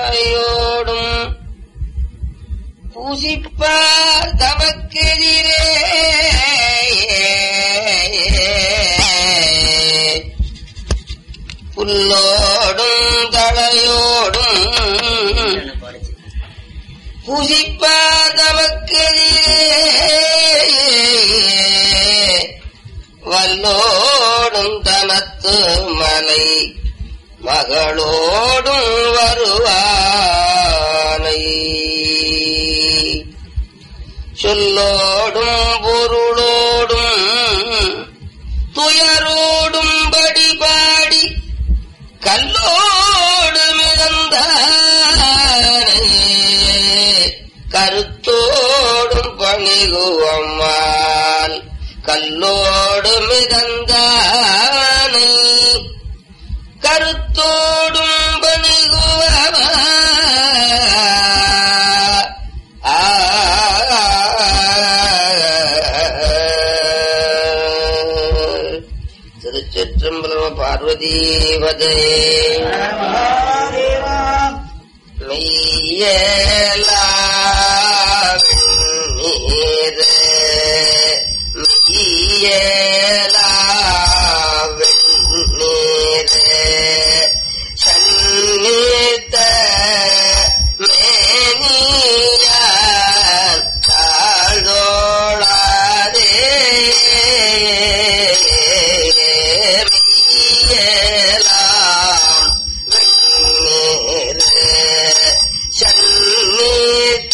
தலையோடும் பூசிப்பார் தமக்கெதிரே புல்லோடும் தலையோடும் பூசிப்பார் தமக்கெதிரே வல்லோடும் தனத்து மலை மகளோடும் வருவானை சொல்லோடும் பொருளோடும் துயரோடும் படி பாடி கல்லோடு மிதந்த கருத்தோடும் பணிகுவம்மாள் கல்லோடு மிதந்தானை கருத்தோடும் பணிகுவமா திருச்சிற்றம்பலம் பார்வதீவதே மெய்யலாவின் சந்நித மேனியான் தாழ்தோளாதே மெய்யலாம் சந்நித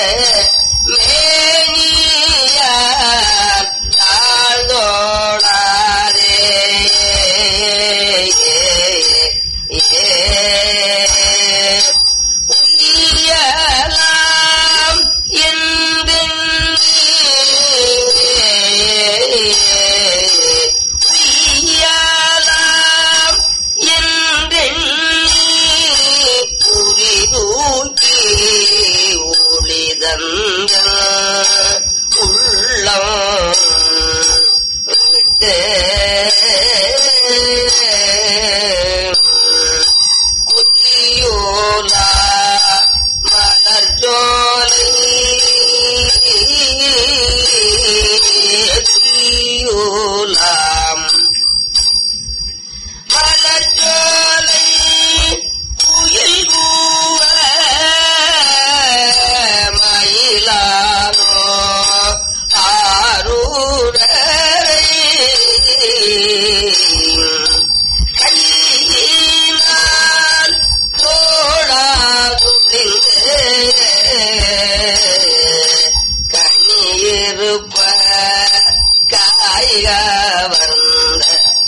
மேனியான் தாழ்தோளாதே உய்யலாம் உய்யலாம் புரிதூக்கி ஒளிதந்த உள்ளம் விட்டு குத்தியோலா மலர்ஜோலை குத்தியோலாம் மலர்ஜோலை குயில் கூவ மயிலானோ ஆரூரை கையினால் தோழாது கண்ணீருப்ப காய்க வந்த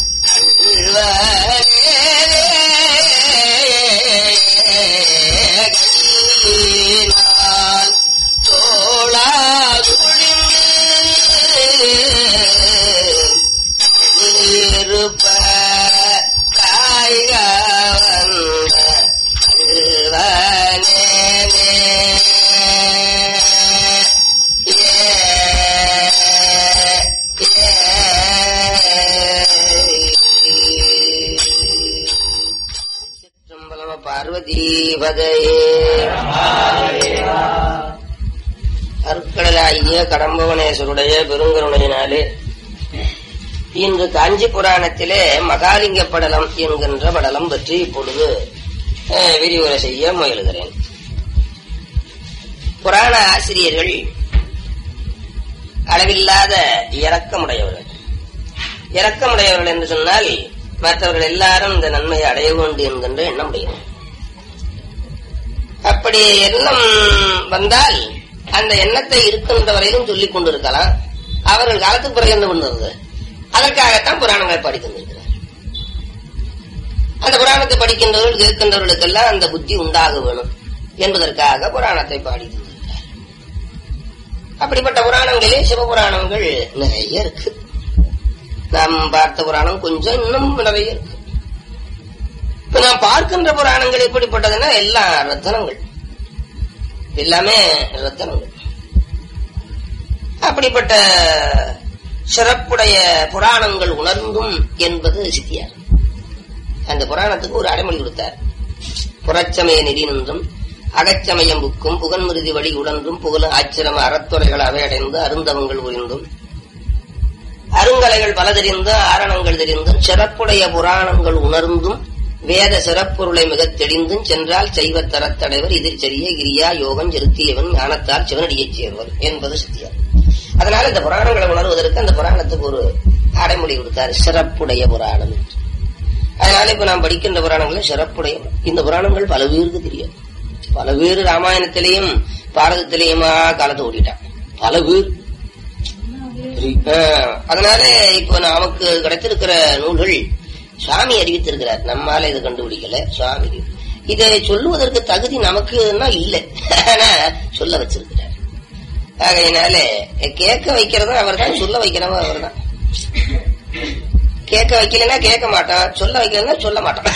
கையினால் தோழாது இருப்ப காய்க வந்த கல்வனே பார்வதீபதையே அருட்கடலாகிய கடம்பவனேஸ்வருடைய பெருங்கருணையினாலே இன்று காஞ்சி புராணத்திலே மகாலிங்க படலம் என்கின்ற படலம் பற்றி இப்பொழுது அஹ், விரிவுரை செய்ய முயலுகிறேன் புராண ஆசிரியர்கள் அளவில்லாத இரக்கமுடையவர்கள் இரக்கமுடையவர்கள் என்று சொன்னால் மற்றவர்கள் எல்லாரும் இந்த நன்மையை அடைய வேண்டும் என்கின்ற எண்ணம் உடையவர்கள் அப்படி எண்ணம் வந்தால் அந்த எண்ணத்தை இருக்கின்ற வரையிலும் சொல்லிக் கொண்டிருக்கலாம் அவர்கள் காலத்துக்கு பிறகு என்ன பண்ணுறது அதற்காகத்தான் புராணங்களை படித்திருக்கிறார் அந்த புராணத்தை படிக்கின்றவர்கள் கேட்கின்றவர்களுக்கெல்லாம் அந்த புத்தி உண்டாக வேணும் என்பதற்காக புராணத்தை பாடி தந்திருக்கிறார் அப்படிப்பட்ட புராணங்களிலே சிவபுராணங்கள் நிறைய இருக்கு நாம் பார்த்த புராணம் கொஞ்சம் இன்னும் நிறைய இருக்கு இப்ப நாம் பார்க்கின்ற புராணங்கள் எப்படிப்பட்டதுன்னா எல்லாம் ரத்தனங்கள் எல்லாமே ரத்தனங்கள் அப்படிப்பட்ட சிறப்புடைய புராணங்கள் உணர்ந்தும் என்பது சித்தியார் அந்த புராணத்துக்கு ஒரு அடைமொழி கொடுத்தார் புறச்சமய நெறி நின்றும் அகச்சமயம் புக்கும் புகன்மிருதி வழி உடன்றும் புகழும் ஆச்சிரம அறத்துறைகள் அவையடைந்து அருந்தவங்கள் புரிந்தும் அருங்கலைகள் பல தெரிந்தும் ஆரணங்கள் தெரிந்தும் சிறப்புடைய புராணங்கள் உணர்ந்தும் வேத சிறப்பொருளை மிகத் தெளிந்தும் சென்றால் செய்வ தரத்தடைவர் இதில் செறிய கிரியா யோகம் செலுத்தியவன் ஞானத்தால் சிவனடியைச் சேர்வர் என்பது சத்தியம் அதனால இந்த புராணங்களை உணர்வதற்கு அந்த புராணத்துக்கு ஒரு அடைமொழி கொடுத்தார் சிறப்புடைய புராணம் என்று. அதனால இப்ப நாம் படிக்கின்ற புராணங்கள் சிறப்புடைய இந்த புராணங்கள் பல பேருக்கு தெரியாது பல பேர் ராமாயணத்திலையும் பாரதத்திலையுமா காலத்தை ஓடிட்டான் பல பேர் ஆஹ், அதனால இப்ப நமக்கு கிடைத்திருக்கிற நூல்கள் சுவாமி அறிவித்திருக்கிறார் நம்மால இதை கண்டுபிடிக்கல சுவாமி இதை சொல்லுவதற்கு தகுதி நமக்குன்னா இல்ல ஆனா சொல்ல வச்சிருக்கிறார் ஆகையினால கேட்க வைக்கிறதும் அவர் தான் சொல்ல வைக்கிறவன் அவர் தான் கேட்க வைக்கலன்னா கேட்க மாட்டான் சொல்ல வைக்கலன்னா சொல்ல மாட்டான்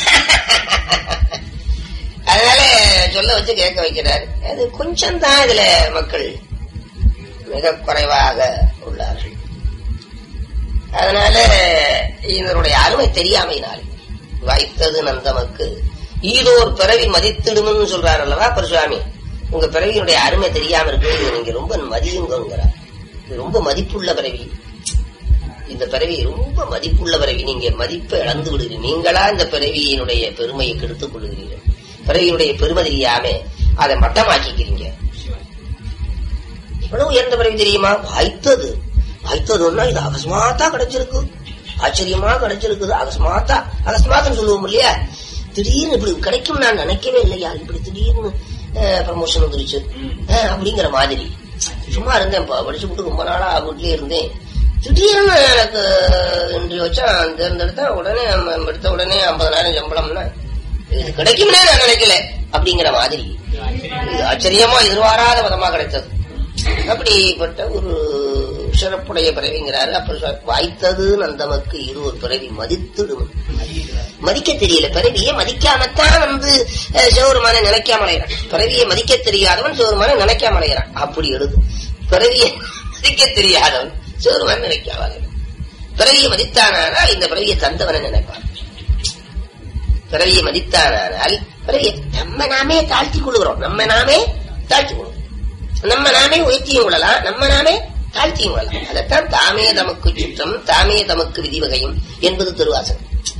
அதனால சொல்ல வச்சு கேட்க வைக்கிறாரு அது கொஞ்சம் தான் இதுல மக்கள் மிக குறைவாக உள்ளார்கள் அதனால இதனுடைய அருமை தெரியாமையினால் வாய்த்தது நந்தமக்கு ஈதோர் பிறவி மதித்திடும்னு சொல்றாரு அல்லவா பரசுவாமி உங்க பிறவியினுடைய அருமை தெரியாம இருக்கு இது நீங்க ரொம்ப மதியுங்கிறார் இது ரொம்ப மதிப்புள்ள பிறவி இந்த பிறவி ரொம்ப மதிப்புள்ள பிறவி நீங்க மதிப்பை இழந்து விடுகிறீங்க நீங்களா இந்த பிறவியினுடைய பெருமையை கெடுத்துக் கொள்கிறீர்கள் பிறவியினுடைய பெருமை தெரியாம அதை மட்டமாக்கிக்கிறீங்க இவ்வளவு உயர்ந்த பிறவி தெரியுமா வாய்த்தது வாய்த்ததுன்னா இது அகஸ்மாத்தா கிடைச்சிருக்கு ஆச்சரியமா கிடைச்சிருக்குது அகஸ்மாத்தா அகஸ்மாத்துன்னு சொல்லுவோம் இல்லையா திடீர்னு இப்படி கிடைக்கும் நான் நினைக்கவே இல்லையா இப்படி திடீர்னு ப்ரமோஷன் வந்துருச்சு அஹ், அப்படிங்கிற மாதிரி சும்மா இருந்தேன் ப- படிச்சு விட்டு ரொம்ப நாளா வீட்லயே இருந்தேன் திடீர்னு எனக்கு இன்று வச்சா தேர்ந்தெடுத்தா உடனே ம- எடுத்த உடனே ஐம்பதனாயிரம் சம்பளம்னா இது கிடைக்கும்னே நான் நினைக்கல அப்படிங்கிற மாதிரி இது ஆச்சரியமா எதிர்பாராத விதமா கிடைத்தது அப்படிப்பட்ட ஒரு சிறப்புடைய பிறவிங்கிறாரு அப்புறம் சொ- வாய்த்தது நந்தமக்கு இது ஒரு பிறவி மதித்திடும் மதிக்க தெரியல பிறவியை மதிக்காமத்தான் வந்து அஹ், சிவபெருமானை நினைக்காம அலைகிறான் பிறவியை மதிக்க தெரியாதவன் சிவபெருமானை நினைக்காம அலைகிறான் அப்படி எழுது பிறவியை மதிக்க தெரியாதவன் சிவபெருமான் நினைக்காம அலைகிறான் பிறவியை மதித்தானால் இந்த பிறவியை தந்தவனை நினைப்பான் பிறவியை மதித்தானால் பிறவியை நம்ம நாமே தாழ்த்தி கொள்கிறோம் நம்ம நாமே தாழ்த்தி கொள்கிறோம் நம்ம நாமே உயர்த்தியும் கொள்ளலாம் நம்ம நாமே தாழ்த்தியும் கொள்ளலாம் அதைத்தான் தாமே தமக்கு சுற்றம் தாமே தமக்கு விதிவகையும் என்பது திருவாசகம்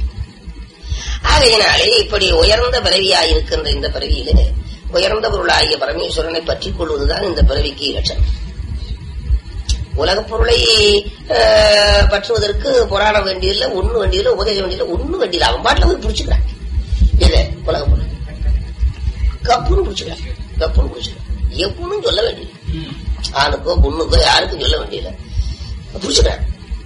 ஆகையினாலே இப்படி உயர்ந்த பிறவியாய் இருக்கின்ற இந்த பிறவியிலே உயர்ந்த பொருளாகிய பரமேஸ்வரனை பற்றிக் கொள்வதுதான் இந்த பிறவிக்கு இலட்சணம் உலகப் பொருளை அஹ், பற்றுவதற்கு புராணம் வேண்டியதில்லை ஒண்ணு வேண்டியதில்லை உபதேசம் வேண்டியதில்லை ஒண்ணு வேண்டியதில்லை அவன் பாட்டில் போய் பிடிச்சுக்கிறான் இது உலகப் பொருள் கப்புன்னு பிடிச்சுக்கிறான் கப்புன்னு பிடிச்சுக்கிறான் எப்பவும் சொல்ல வேண்டியது ஆணுக்கோ பொண்ணுக்கோ யாருக்கும் சொல்ல வேண்டியதில்லை பிடிச்சுக்கிறான்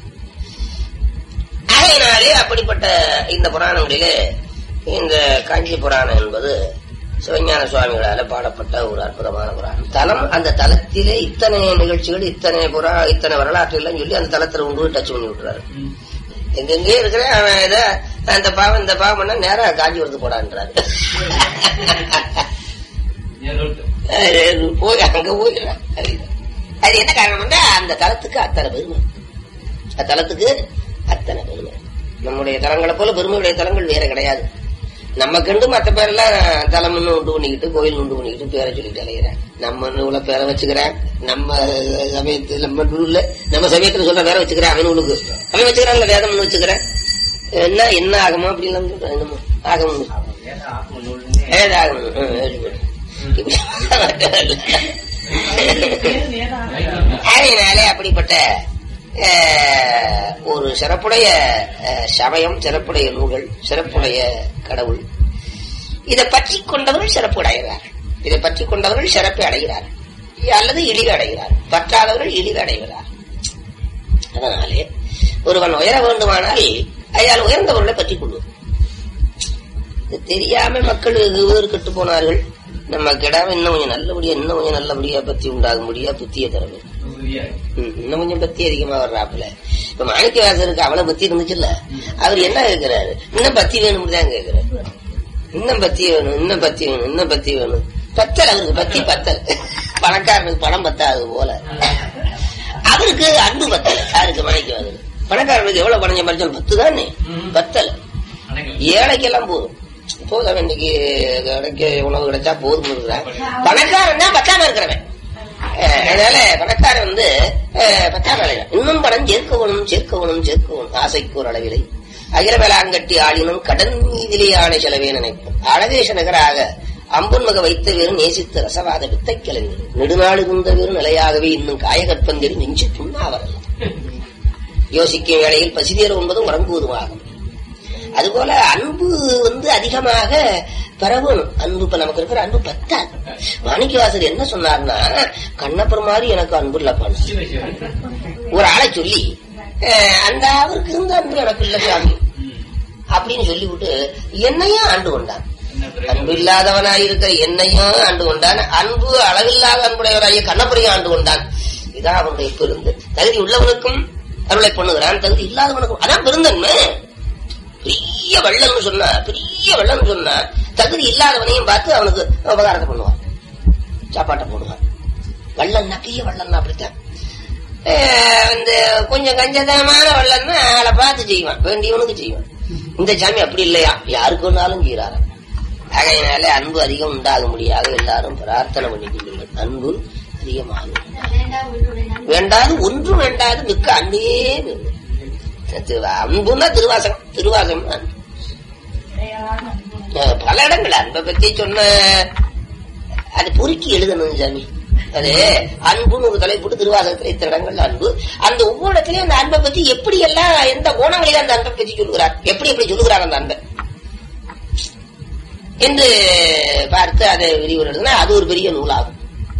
ஆகையினாலே அப்படிப்பட்ட இந்த புராணங்களிலே இந்த காஞ்சி புராணம் என்பது சிவஞான சுவாமிகளால பாடப்பட்ட ஒரு அற்புதமான புராணம் தலம் அந்த தலத்திலே இத்தனை நிகழ்ச்சிகள் இத்தனை புறா இத்தனை வரலாற்று எல்லாம் சொல்லி அந்த தலத்துல கொண்டு டச் பண்ணி விட்டுறாரு எங்கெங்கே இருக்கிறேன் அவன் இத அந்த பாவம் இந்த பாவம் பண்ணா நேரா காஞ்சிபுரத்துக்கு போடான்றாரு அது போய் அங்க போயிடுறான் அது என்ன காரணம்னா அந்த தலத்துக்கு அத்தனை பெருமை அந்த தலத்துக்கு அத்தனை பெருமை நம்முடைய தலங்களை போல பெருமையுடைய தலங்கள் வேற கிடையாது நம்ம கண்டு மற்ற பேரெல்லாம் தலம்னு உண்டு பண்ணிக்கிட்டு கோயில் உண்டு பண்ணிக்கிட்டு பேரை சொல்லிட்டு அலைகிறேன் நம்ம நூலை பேரை வச்சுக்கிறேன் நம்ம சமயத்துல நம்ம நூல்ல நம்ம சமயத்துல சொல்ற பேரை வச்சுக்கிறேன் அவன் நூலுக்கு அவன் வச்சுக்கிறான்ல வேதம்னு வச்சுக்கிறேன் என்ன என்ன ஆகமோ அப்படிலாம் சொல்றேன் என்னமோ ஆகமம் ஏது ஆகமம் ஆ, very good. ஆகையினாலே அப்படிப்பட்ட அஹ், ஒரு சிறப்புடைய அஹ், சமயம் சிறப்புடைய நூல்கள் சிறப்புடைய கடவுள் இதை பற்றி கொண்டவர்கள் சிறப்பு அடைகிறார்கள் இதை பற்றி கொண்டவர்கள் சிறப்பை அடைகிறார்கள் அல்லது இழிவு அடைகிறார் பற்றாதவர்கள் இழிவு அடைகிறார் அதனாலே ஒருவன் உயர வேண்டுமானால் அயால் உயர்ந்தவர்களை பற்றிக் கொள்வது இது தெரியாம மக்கள் வேறு கெட்டு போனார்கள் நம்ம கிடாம இன்னும் கொஞ்சம் நல்லபடியா இன்னும் கொஞ்சம் நல்லபடியா பத்தி உண்டாகும்படியா புத்திய தரவு ம், இன்னும் கொஞ்சம் பத்தி அதிகமா வர்றாப்புல இப்ப மாணிக்கவாசருக்கு அவ்வளவு பத்தி இருந்துச்சுல்ல அவர் என்ன கேட்கிறாரு இன்னும் பத்தி வேணும்னு தான் கேட்கிறாரு இன்னும் பத்தி வேணும் இன்னும் பத்தி வேணும் இன்னும் பத்தி வேணும் பத்தல் அவருக்கு பத்தி பத்தல் பணக்காரனுக்கு பணம் பத்தாது போல அவருக்கு அன்பு பத்தல் யாருக்கு மாணிக்கவாசர் பணக்காரனுக்கு எவ்வளவு பணம் சம்பாதிச்சாலும் பத்து தானே பத்தல் ஏழைக்கெல்லாம் போதும் போதும் அவன் இன்னைக்கு கிடைக்க உணவு கிடைச்சா போதும் இருக்கிறான் பணக்காரன் தான் பத்தாம இருக்கிறவன் அஹ் அதனால பணக்காரன் வந்து அஹ் பத்தாம அலைகிறான். இன்னும் பணம் சேர்க்கவனும் சேர்க்கவனும் சேர்க்கவனும் ஆசைக்கு ஒரு அளவிலை அகில வேளாங்கட்டி ஆளினும் கடன் மீதிலே ஆணை செலவே நினைப்போம் அழகேஷ நகராக அம்புன்மக வைத்த வேறு நேசித்த ரசவாத வித்தை கிளம்பி நெடுநாள் இருந்த வேறு நிலையாகவே இன்னும் காயகற்பந்தெரி நெஞ்சு புண்ணாவரலாம் யோசிக்கும் வேளையில் பசிதேர் என்பதும் உறங்குவதுமாகும் அதுபோல அன்பு வந்து அதிகமாக பரவணும் அன்பு இப்ப நமக்கு இருக்கிற அன்பு பத்தாது மாணிக்கவாசர் என்ன சொன்னார்னா கண்ணப்பர் மாதிரி எனக்கு அன்பு இல்லப்பான்னு ஒரு ஆளை சொல்லி அஹ், அந்த அவருக்கு இருந்த அன்பு எனக்கு இல்ல சாமி அப்படின்னு சொல்லிவிட்டு என்னையும் ஆண்டு கொண்டான் அன்பு இல்லாதவனாய் இருக்கிற என்னையும் ஆண்டு கொண்டான் அன்பு அளவில்லாத அன்புடையவராகிய கண்ணப்பரையும் ஆண்டு கொண்டான் இதான் அவனுடைய பெருந்து தகுதி உள்ளவனுக்கும் அருளை பண்ணுகிறான் தகுதி இல்லாதவனுக்கும் அதான் பெருந்தன்மை பெரிய வெள்ளம்னு சொன்னா பெரிய வெள்ளம்னு சொன்னா தகுதி இல்லாதவனையும் பார்த்து அவனுக்கு உபகாரத்தை பண்ணுவான் சாப்பாட்டை போடுவான் வெள்ளம் நக்கிய வெள்ளம் அப்படித்தான் அஹ் இந்த கொஞ்சம் கஞ்சதமான வெள்ளம்னா அதை பார்த்து செய்வான் வேண்டியவனுக்கு செய்வான் இந்த சாமி அப்படி இல்லையா யாருக்கு வேணாலும் செய்யறாராம் ஆகையினால அன்பு அதிகம் உண்டாக முடியாது எல்லாரும் பிரார்த்தனை பண்ணிக்கொள்ளுங்கள் அன்பு அதிகமாகும் வேண்டாது ஒன்றும் வேண்டாது மிக்க அன்பே வேண்டும். திரு- அன்புன்னா திருவாசகம் திருவாசகம் அன்பு அஹ் பல இடங்கள் அன்பை பத்தி சொன்ன அது பொறுக்கி எழுதணும் சாமி அது அன்புன்னு ஒரு தலை போட்டு திருவாசகத்துல இத்தனை இடங்கள்ல அன்பு அந்த ஒவ்வொரு இடத்துலயும் அந்த அன்பை பத்தி எப்படி எல்லாம் எந்த கோணங்களில அந்த அன்பை பத்தி சொல்லுகிறார் எப்படி எப்படி சொல்லுகிறார் அந்த அன்பை என்று பார்த்து அதை விரிவுரை எழுதுனா அது ஒரு பெரிய நூலாகும்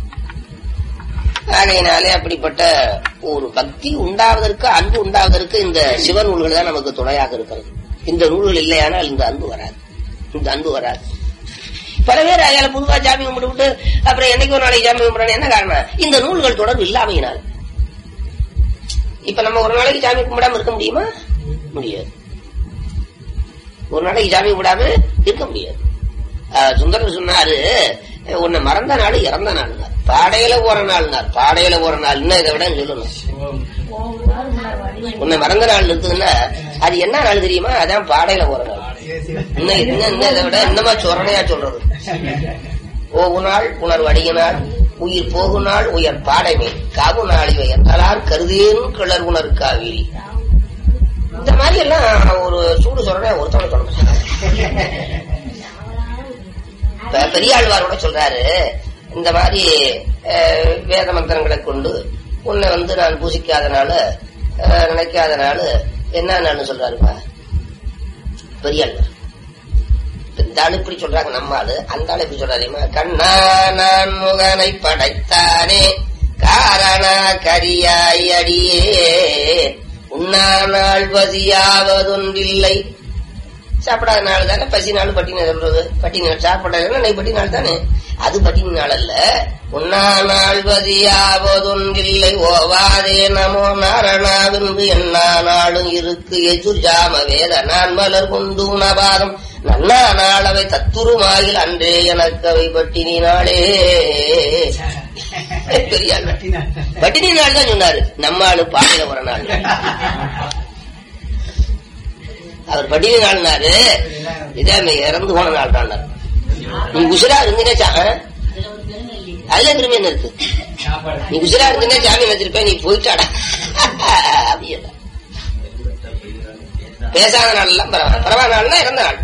ஆகையினாலே அப்படிப்பட்ட ஒரு பக்தி உண்டாவதற்கு அன்பு உண்டாவதற்கு இந்த சிவ நூல்கள் தான் நமக்கு துணையாக இருக்கிறது இந்த நூல்கள் இல்லையானால் இந்த அன்பு வராது இந்த அன்பு வராது பல பேர் அயால பொதுவா ஜாமி கும்பிட்டு விட்டு அப்புறம் என்னைக்கு ஒரு நாளைக்கு ஜாமி கும்பிடுறாங்க என்ன காரணம் இந்த நூல்கள் தொடர்பு இல்லாமையினால் இப்ப நம்ம ஒரு நாளைக்கு ஜாமி கும்பிடாம இருக்க முடியுமா முடியாது ஒரு நாளைக்கு ஜாமி கும்பிடாம இருக்க முடியாது ஆஹ் சுந்தரர் சொன்னாரு உன்னை மறந்த நாள் இறந்த நாள் பாடையில போற நாள்னார் பாடையில போற நாள் இன்னும் இதை விட சொல்லணும் உன்னை மறந்த நாள் இருக்குதுன்னா அது என்ன நாள் தெரியுமா அதான் பாடையில போற நாள் இன்னும் இன்னும் இன்னும் இதை விட இன்னமா சொரணையா சொல்றது போகு நாள் உணர்வு அடியினாள் உயிர் போகு நாள் உயர் பாடைமே காவு நாள் இவை என்றால் கருதேனும் கிளர் உணர் காவிரி இந்த மாதிரி எல்லாம் ஒரு சூடு சொல்றேன் ஒருத்தவங்க சொல்ல இப்ப பெரியாழ்வாரோட சொல்றாரு இந்த மாதிரி அஹ், வேத மந்திரங்களை கொண்டு உன்னை வந்து நான் பூசிக்காதனால அஹ், நினைக்காதனால என்ன நான் சொல்றாருப்பா பெரியாழ்வார் இந்த ஆளு இப்படி சொல்றாங்க நம்ம ஆளு அந்த ஆளு இப்படி சொல்றாருமா கண்ணா நான் முகனை படைத்தானே காரண கரியாய் அடியே உண்ணா நாள் பசியாவதொன்றில்லை சாப்பிடாத நாள் தானே பசி நாள் பட்டினி சொல்றது பட்டினி நாள் சாப்பிடாத நெய் பட்டி நாள் தானே அது பட்டினி நாள் அல்ல உண்ணா நாள் பதியாவதொன்றில்லை ஓவாதே நமோ நாரணாவின்பு என்னா நாளும் இருக்கு எதிர் ஜாம வேத நான் மலர் கொண்டு உணபாதம் நன்னா நாளவை தத்துருமாயில் அன்றே எனக்கு அவை பட்டினி நாளே பெரிய ஆள். பட்டினி நாள் தான் சொன்னாரு நம்ம ஆளு பாடையில ஒரு நாள் அவர் பட்டினி நாள்னாரு இதே இறந்து போன நாள் தான் நீ உசுரா இருந்தீங்கன்னா சா- ஆ? அதுல திரும்பி என்ன இருக்கு நீ உசுரா இருந்தீங்கன்னா ஜாமீன் வச்சிருப்ப நீ போயிட்டாடா அப்படின்னா. பேசாத நாள் எல்லாம் பரவாயில்ல பரவாயில்ல நாள்னா இறந்த நாள்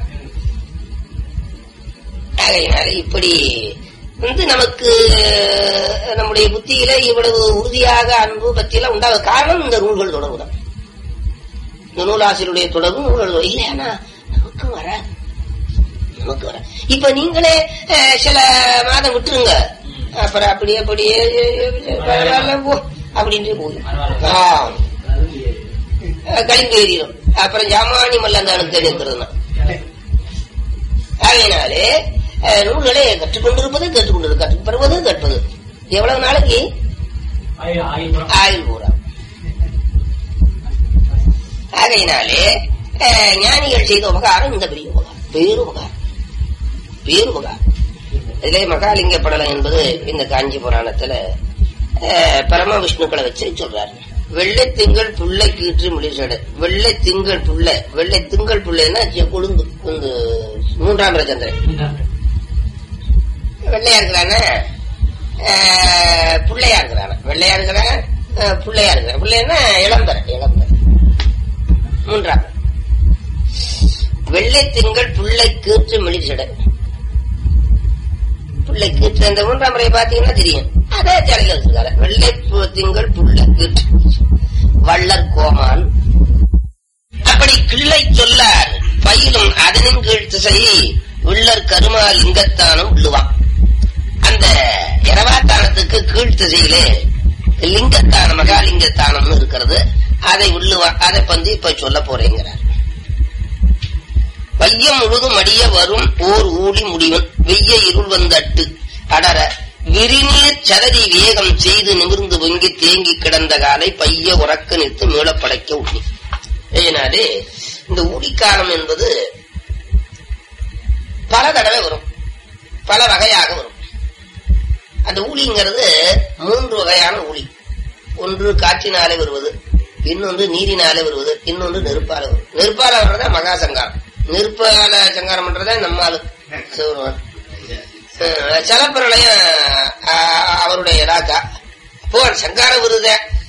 ஆகையினால இப்படி வந்து நமக்கு அஹ், நம்முடைய புத்தியில இவ்வளவு உறுதியாக அன்பு பற்றியெல்லாம் உண்டாக காரணம் இந்த நூல்கள் தொடர்புதான் இந்த நூலாசிரியருடைய தொடர்பு நூல்கள் தொடர்பு. இல்லையானா நமக்கு வராது நமக்கு வர இப்ப நீங்களே அஹ், சில மாதம் விட்டுருங்க அப்புறம் அப்படியே அப்படியே பரவாயில்ல போ அப்படின்ட்டு போகும் ஆம். அஹ், கலிங்கு ஏறிடும் அப்புறம் ஜாமானி மல்லந்தானுக்கு இருக்கிறதுனா ஆகையினாலே அஹ், நூல்களை கற்றுக்கொண்டிருப்பது கற்றுக்கொண்டிருப்பது கற்றுப்பெறுவது கற்பது எவ்வளவு நாளைக்கு ஆயுள் பூரா ஆகையினாலே அஹ், ஞானிகள் செய்த உபகாரம் இந்த பெரிய உபகாரம் பேரு உபகாரம் பேரு உபகாரம் இதிலே மகாலிங்க படலம் என்பது இந்த காஞ்சி புராணத்துல அஹ், பரம விஷ்ணுக்களை வச்சு சொல்றாரு வெள்ளை திங்கள் புள்ளை கீற்று முடிச்சட வெள்ளை திங்கள் புள்ளை வெள்ளை திங்கள் புள்ளைன்னா கொழுந்து இந்த மூன்றாம் பிறை சந்திரன் வெள்ளையா இருக்கிறானே புள்ளையா இருக்கிறான வெள்ளையா இருக்கிறான் அஹ், புள்ளையா இருக்கிறான் பிள்ளைன்னா இளம்பர இளம்பர மூன்றாம் பிறை. வெள்ளை திங்கள் புள்ளை கீற்று மெளிச்சடை புள்ளை கீற்று அந்த மூன்றாம் முறையை பாத்தீங்கன்னா தெரியும் அதே தலையில வச்சிருக்காரு வெள்ளை பு- திங்கள் புள்ளை கீற்று வள்ளர் கோமான் அப்படி கிள்ளை சொல்லார் பயிலும் அதனின் கீழ் திசையை உள்ளர் கருமா லிங்கத்தானம் உள்ளுவான் அந்த இரவாத்தானத்துக்கு கீழ் திசையிலே லிங்கத்தானம் மகாலிங்கத்தானம்னு இருக்கிறது அதை உள்ளுவான் அதை பந்து இப்ப சொல்ல போறேங்கிறார் வையம் முழுதும் அடிய வரும் ஓர் ஊழி முடிவன் வெய்ய இருள் வந்தட்டு அடர விரிநீர் சததி வேகம் செய்து நிமிர்ந்து பொங்கி தேங்கி கிடந்த காலை பைய உறக்க நிறுத்து மீளப் படைக்க உள்ளி ஏனாலே இந்த ஊழிக்காலம் என்பது பல தடவை வரும் பல வகையாக வரும் அந்த ஊழிங்கிறது மூன்று வகையான ஊழி ஒன்று காற்றினாலே வருவது இன்னொன்று நீரினாலே வருவது இன்னொன்று நெருப்பால வரும் நெருப்பால வர்றதா மகாசங்காரம் நெருப்பால சங்காரம் பண்றதா நம்மாலும் சிவருமான் சலப்பிரளயம் அவருடைய ராஜா போல் சங்கார விருத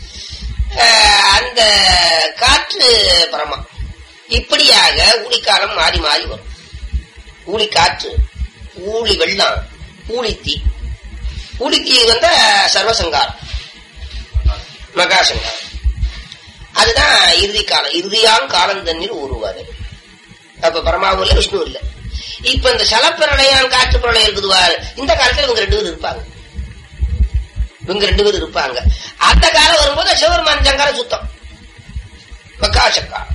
அந்த காற்று பரமா இப்படியாக ஊழிக்காலம் மாறி மாறி வரும் ஊழி காற்று ஊழி வெள்ளம் ஊழித்தீ ஊழித்தீ வந்த சர்வசங்காரம் மகாசங்காரம் அதுதான் இறுதி காலம் இறுதியாம் காலம் தண்ணீர் ஊறுவாரு அப்ப பரமாவும் இல்ல விஷ்ணு இல்ல இப்ப இந்த சலப்பிரளயம் காற்று பிரளயம் இருக்குதுவாரு இந்த காலத்துல இவங்க ரெண்டு பேரும் இருப்பாங்க இவங்க ரெண்டு பேரும் இருப்பாங்க அந்த காலம் வரும்போது சிவபெருமான் சங்காரம் சுத்தம் மக்காசங்காரம்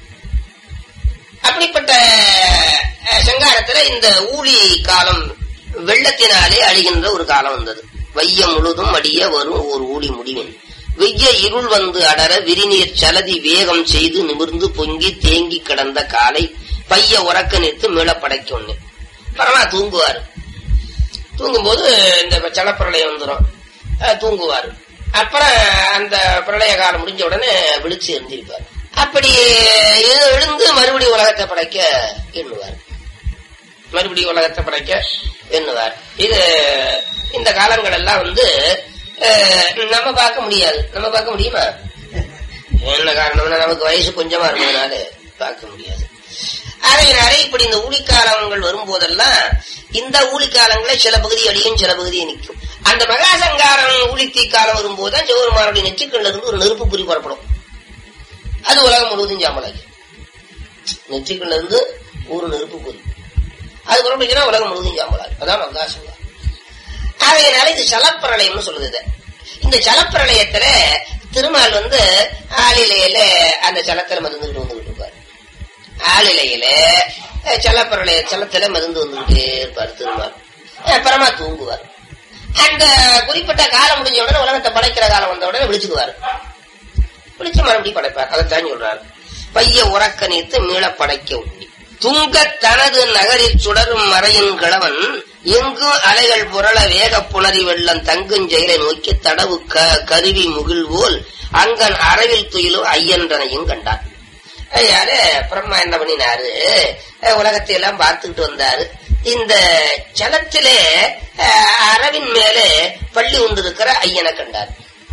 அப்படிப்பட்ட அஹ், சங்காரத்துல இந்த ஊழி காலம் வெள்ளத்தினாலே அழிகின்ற ஒரு காலம் வந்தது வையம் முழுதும் அடிய வரும் ஒரு ஊழி முடிவின் வெய்ய இருள் வந்து அடர விரிநீர் சலதி வேகம் செய்து நிமிர்ந்து பொங்கி தேங்கி கிடந்த காலை பைய உறக்க நிறுத்து மீள படைக்கொன்னு பரமா தூங்குவாரு தூங்கும்போது இந்த சலப்பிரளயம் வந்துடும் தூங்குவாரு அப்புறம் அந்த பிரளய காலம் முடிஞ்ச உடனே விழிச்சு எழுந்திருப்பார் அப்படி எ- எழுந்து மறுபடியும் உலகத்தை படைக்க எண்ணுவார் மறுபடியும் உலகத்தை படைக்க எண்ணுவார் இது இந்த காலங்கள் எல்லாம் வந்து அஹ், நம்ம பார்க்க முடியாது நம்ம பார்க்க முடியுமா என்ன காரணம்னா நமக்கு வயசு கொஞ்சமா இருந்ததுனால பார்க்க முடியாது ஆகையினாலே இப்படி இந்த ஊழிக்காலங்கள் வரும்போதெல்லாம் இந்த ஊழிக்காலங்களே சில பகுதி அடியும் சில பகுதியை நிற்கும் அந்த மகாசங்காரம் ஊழித்தீ காலம் வரும்போதுதான் சிவபெருமானுடைய நெற்றிக்கல்ல இருந்து ஒரு நெருப்பு குறி புறப்படும் அது உலகம் முழுவதும் சாம்பலாகி நெற்றிக்கல்ல இருந்து ஒரு நெருப்பு குறி அது புறப்பட்டுச்சுன்னா உலகம் முழுவதும் சாம்பலாகி அதான் மகாசங்காரம் ஆகையினால இது சலப்பிரளயம்னு சொல்லுது இதை. இந்த சலப்பிரளயத்துல திருமால் வந்து ஆளிலையில அந்த சலத்துல மருந்துகிட்டு வந்துகிட்டு இருப்பாரு ஆளிலையில அஹ், சலப்பிரளய சலத்துல மருந்து வந்துகிட்டே இருப்பார் திருமால் அப்புறமா தூங்குவார் அந்த குறிப்பிட்ட காலம் முடிஞ்ச உடனே உலகத்தை படைக்கிற காலம் வந்த உடனே விழிச்சுக்குவாரு விழிச்சு மறுபடியும் படைப்பார் அதைத்தான் சொல்றாரு பைய உறக்க நீத்து மீள படைக்க உண்டி துங்க தனது நகரில் சுடரும் மறையின் கிழவன் எங்கும் அலைகள் புரள வேக புணரி வெள்ளம் தங்குஞ் செயலை நோக்கி தடவு க- கருவி முகில் போல் அங்கன் அரவில் துயிலும் ஐயன்றனையும் கண்டார் யாரு பிரம்மா என்ன பண்ணினாரு அஹ் உலகத்தை எல்லாம் பார்த்துக்கிட்டு வந்தாரு இந்த ஜலத்திலே அஹ், அரவின் மேலே பள்ளி கொண்டிருக்கிற ஐயனை கண்டார்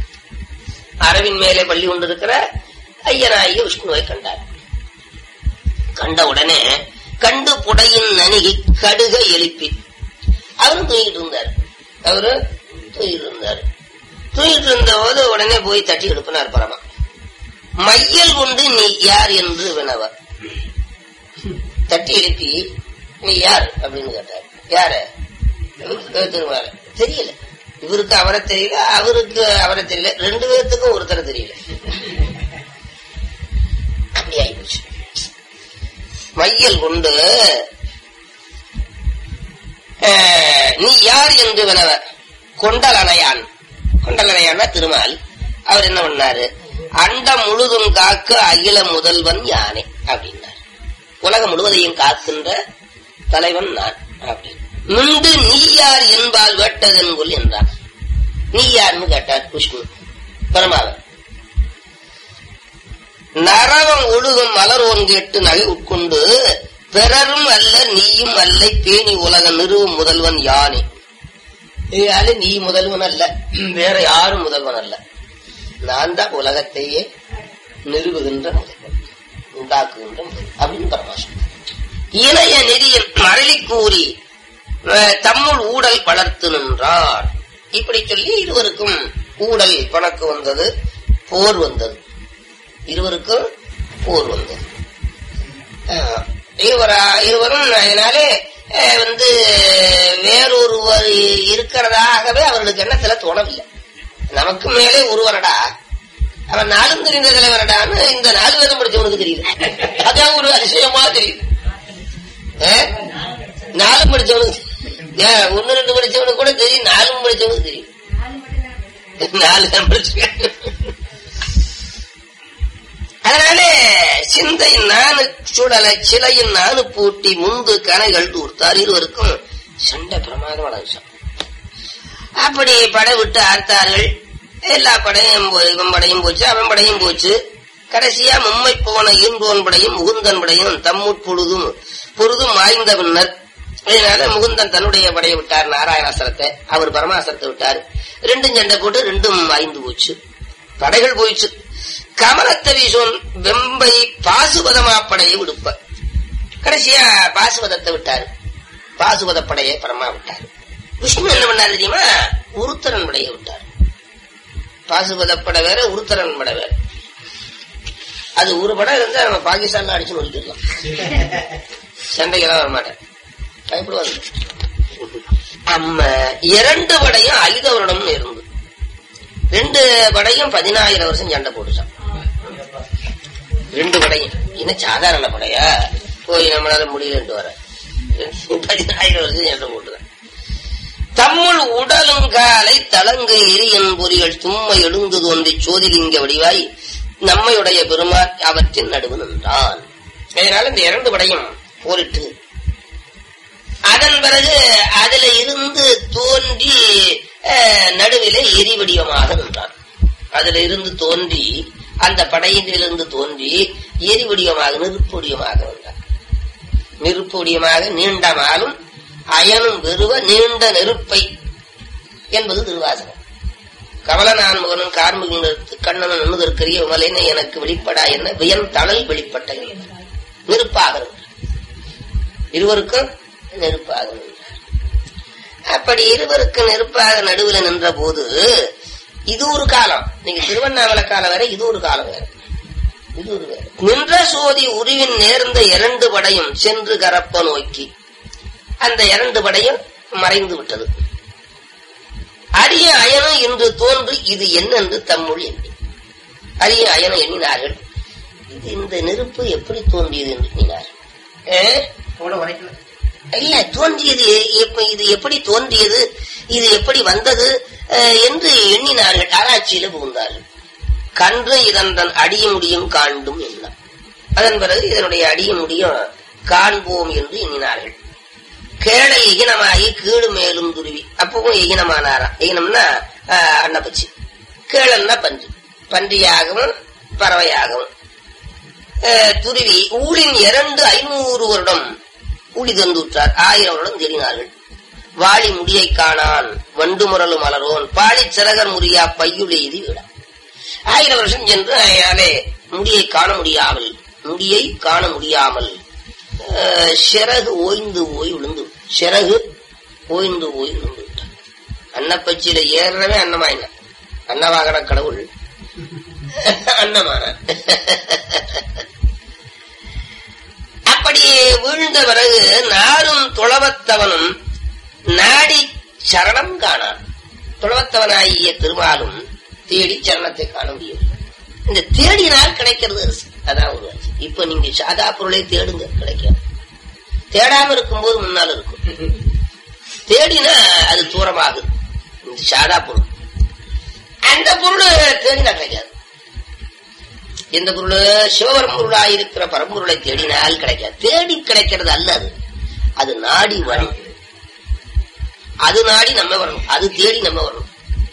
அரவின் மேலே பள்ளி கொண்டிருக்கிற ஐயனாகிய விஷ்ணுவை கண்டார் கண்ட உடனே கண்டு புடையின் நணுகி கடுக எழுப்பி அவரும் தூங்கிட்டு இருந்தார் அவரு தூங்கிட்டு இருந்தார் தூங்கிட்டு இருந்த போது உடனே போய் தட்டி எழுப்பினார் பரமா மையல் கொண்டு நீ யார் என்று வினவர் தட்டி எழுப்பி நீ யார் அப்படின்னு கேட்டார் யாரு திருமால தெரியல இவருக்கு அவரை தெரியல அவருக்கு அவரை தெரியல ரெண்டு பேர்த்துக்கும் ஒருத்தரை தெரியல அப்படி ஆயிப்போச்சு மையல் கொண்டு அஹ், நீ யார் என்று வினவ கொண்டலனையான் கொண்டலனையான்னா திருமால் அவர் என்ன பண்ணாரு அண்டம் முழுதும் காக்க அகில முதல்வன் யானே அப்படின்னார் உலகம் முழுவதையும் காக்கின்ற தலைவன் நான் அப்படின்னு முந்து நீ யார் என்பால் வேட்டதென்கொல் என்றான் நீ யாருன்னு கேட்டார் விஷ்ணு பரமாவன் நரவம் ஒழுகும் மலர் ஒன் கேட்டு நகை உட்கொண்டு பிறரும் அல்ல நீயும் அல்ல பேணி உலக நிறுவும் முதல்வன் யானே இதனால நீ முதல்வன் அல்ல வேற யாரும் முதல்வன் அல்ல நான் தான் உலகத்தையே நிறுவுகின்ற முதல்வன் உண்டாக்குகின்ற முதல்வன் அப்படின்னு பரமாசம் இணைய நெறியில் மரளி கூறி அஹ், தம்முள் ஊடல் வளர்த்து நின்றார் இப்படி சொல்லி இருவருக்கும் ஊடல் பணக்கு வந்தது போர் வந்தது இருவருக்கும் போர் வந்தது அஹ், இருவரா இருவரும் அதனாலே அஹ், வந்து வேறொருவர் இருக்கிறதாகவே அவர்களுக்கு எண்ணத்துல தோணவில்லை நமக்கு மேலே ஒருவரடா அவன் நாளும் தெரிந்த தலைவரடான்னு இந்த நாலு வேதம் படிச்சவனுக்கு தெரியுது அதான் ஒரு அதிசயமா தெரியுது அஹ்? நாலும் படிச்சவனுக்கு ஏன், ஒண்ணு ரெண்டு படிச்சவனுக்கு கூட தெரியும் நாலும் படிச்சவனுக்கு தெரியும் நாலு தான் படிச்சிருக்கேன் அதனாலே சிந்தை நானு சுடல சிலையின் நானு பூட்டி முந்து கனைகள் தூர்த்தார் இருவருக்கும் சண்டை பிரமாதமான விஷயம் அப்படி படை விட்டு ஆர்த்தார்கள் எல்லா படையும் போ- இவன் படையும் போச்சு அவன் படையும் போச்சு கடைசியா மும்மை போன ஈன்போன் படையும் முகுந்தன் படையும் தம்முட் பொழுதும் பொழுதும் வாய்ந்த பின்னர் இதனால முகுந்தன் தன்னுடைய படையை விட்டார் நாராயணாசரத்தை அவர் பரமாசரத்தை விட்டார் ரெண்டும் சண்டை போட்டு ரெண்டும் வாய்ந்து போச்சு படைகள் போயிடுச்சு கமலத்த வீசோன் வெம்பை பாசுபதமா படையை விடுப்ப கடைசியா பாசுபதத்தை விட்டாரு பாசுபத படையை பரமா விட்டாரு விஷ்ணு என்ன பண்ணாரு தெரியுமா உருத்தரன் படையை விட்டார் பாசுபத படை வேற உருத்தரன் படை வேற அது ஒரு படம் இருந்தா நம்ம பாகிஸ்தான்ல அடிச்சு முடிக்கலாம் சண்டைக்கெல்லாம் வர மாட்டேன் பயப்படுவாங்க நம்ம இரண்டு படையும் ஐந்து வருடம் இருந்து ரெண்டு படையும் பதினாயிரம் வருஷம் சண்டை போட்டுச்சான் ரெண்டு படையும் இன்னும் சாதாரண படையா போய் நம்மளால முடியலன்ட்டு வர பதினாயிரம் வருஷம் சண்டை போட்டுதான் தம்முள் உடலும் காலை தளங்கு எரியன் பொறிகள் சும்மா எழுந்து தோன்றி சோதிலிங்க வடிவாய் நம்மையுடைய பெருமாள் அவற்றின் நடுவு நின்றான் இதனால இந்த இரண்டு படையும் போரிட்டு அதன் பிறகு அதுல இருந்து தோன்றி அஹ், நடுவிலே எரி வடிவமாக நின்றான் அதுல இருந்து தோன்றி அந்த படையிலிருந்து தோன்றி எரி வடிவமாக நெருப்பு வடிவமாக நின்றான் நெருப்பு வடிவமாக நீண்ட மாலும் அயனும் வெறுவ நீண்ட நெருப்பை என்பது திருவாசகம் கமலநான் முகனும் கார்முகின் கண்ணனும் நின்றுதற்கரிய விமலைனை எனக்கு வெளிப்படா என்ன வியன் தளல் வெளிப்பட்ட நெருப்பாக நின்றார். இருவருக்கும் நெருப்பாக நின்றார் அப்படி இருவருக்கு நெருப்பாக நடுவில் நின்ற போது இது ஒரு காலம் நீங்க திருவண்ணாமலை காலம் வேற இது ஒரு காலம் வேற இது ஒரு வேற நின்ற சோதி உருவின் நேர்ந்த இரண்டு படையும் சென்று கரப்ப நோக்கி அந்த இரண்டு படையும் மறைந்து விட்டது அரிய அயனம் என்று தோன்று இது என்னென்று தம்முள் எண்ணி அரிய அயனம் எண்ணினார்கள் இது இந்த நெருப்பு எப்படி தோன்றியது என்று எண்ணினார் ஏ? இல்ல தோன்றியது எப்ப- இது எப்படி தோன்றியது இது எப்படி வந்தது அஹ், என்று எண்ணினார்கள் ஆராய்ச்சியில புகுந்தார்கள் கன்று இதன் தன் அடிய முடியும் காண்டும் என்ன அதன் பிறகு இதனுடைய அடிய முடியும் காண்போம் என்று எண்ணினார்கள் கேளை எகினமாகி கீழு மேலும் துருவி அப்பவும் எகினமானாராம் எகினம்னா ஆஹ், அன்னப்பச்சி கேளன்னா பஞ்சு பன்றியாகவும் பறவையாகவும் ஆஹ், துருவி ஊழின் இரண்டு ஐநூறு வருடம் ஊழி தந்துற்றார் ஆயிரம் வருடம் தேடினார்கள் வாளி முடியை காணான் வண்டு முரலு மலரோன் பாலி சிறகர் முறியா பையுள் எய்தி விட ஆயிரம் வருஷம் சென்று அயாலே முடியை காண முடியாமல் முடியை காண முடியாமல் அஹ், சிறகு ஓய்ந்து ஓய் விழுந்து சிறகு ஓய்ந்து ஓய் விழுந்து விட்டான் அன்னப்பச்சியில ஏறவே அன்னமாயின அன்னவாகன கடவுள் அன்னமான அப்படி வீழ்ந்த பிறகு நாரும் துளவத்தவனும் நாடி சரணம் காணான் துளவத்தவனாகிய திருமாலும் தேடி சரணத்தை காண முடியும் இந்த தேடினால் கிடைக்கிறது அரிசி. அதான் ஒரு அரிசி. இப்ப நீங்க சாதா பொருளை தேடுங்க கிடைக்காது தேடாம இருக்கும்போது முன்னால் இருக்கும் தேடினா அது தூரமாகுது இந்த சாதா பொருள் அந்த பொருள் தேடினா கிடைக்காது எந்த பொருள் சிவபரம் பொருளா இருக்கிற பரம்பொருளை தேடினால் கிடைக்காது தேடி கிடைக்கிறது அல்ல அது அது நாடி வரும் அது நாடி நம்ம வரணும் அது தேடி நம்ம வரணும்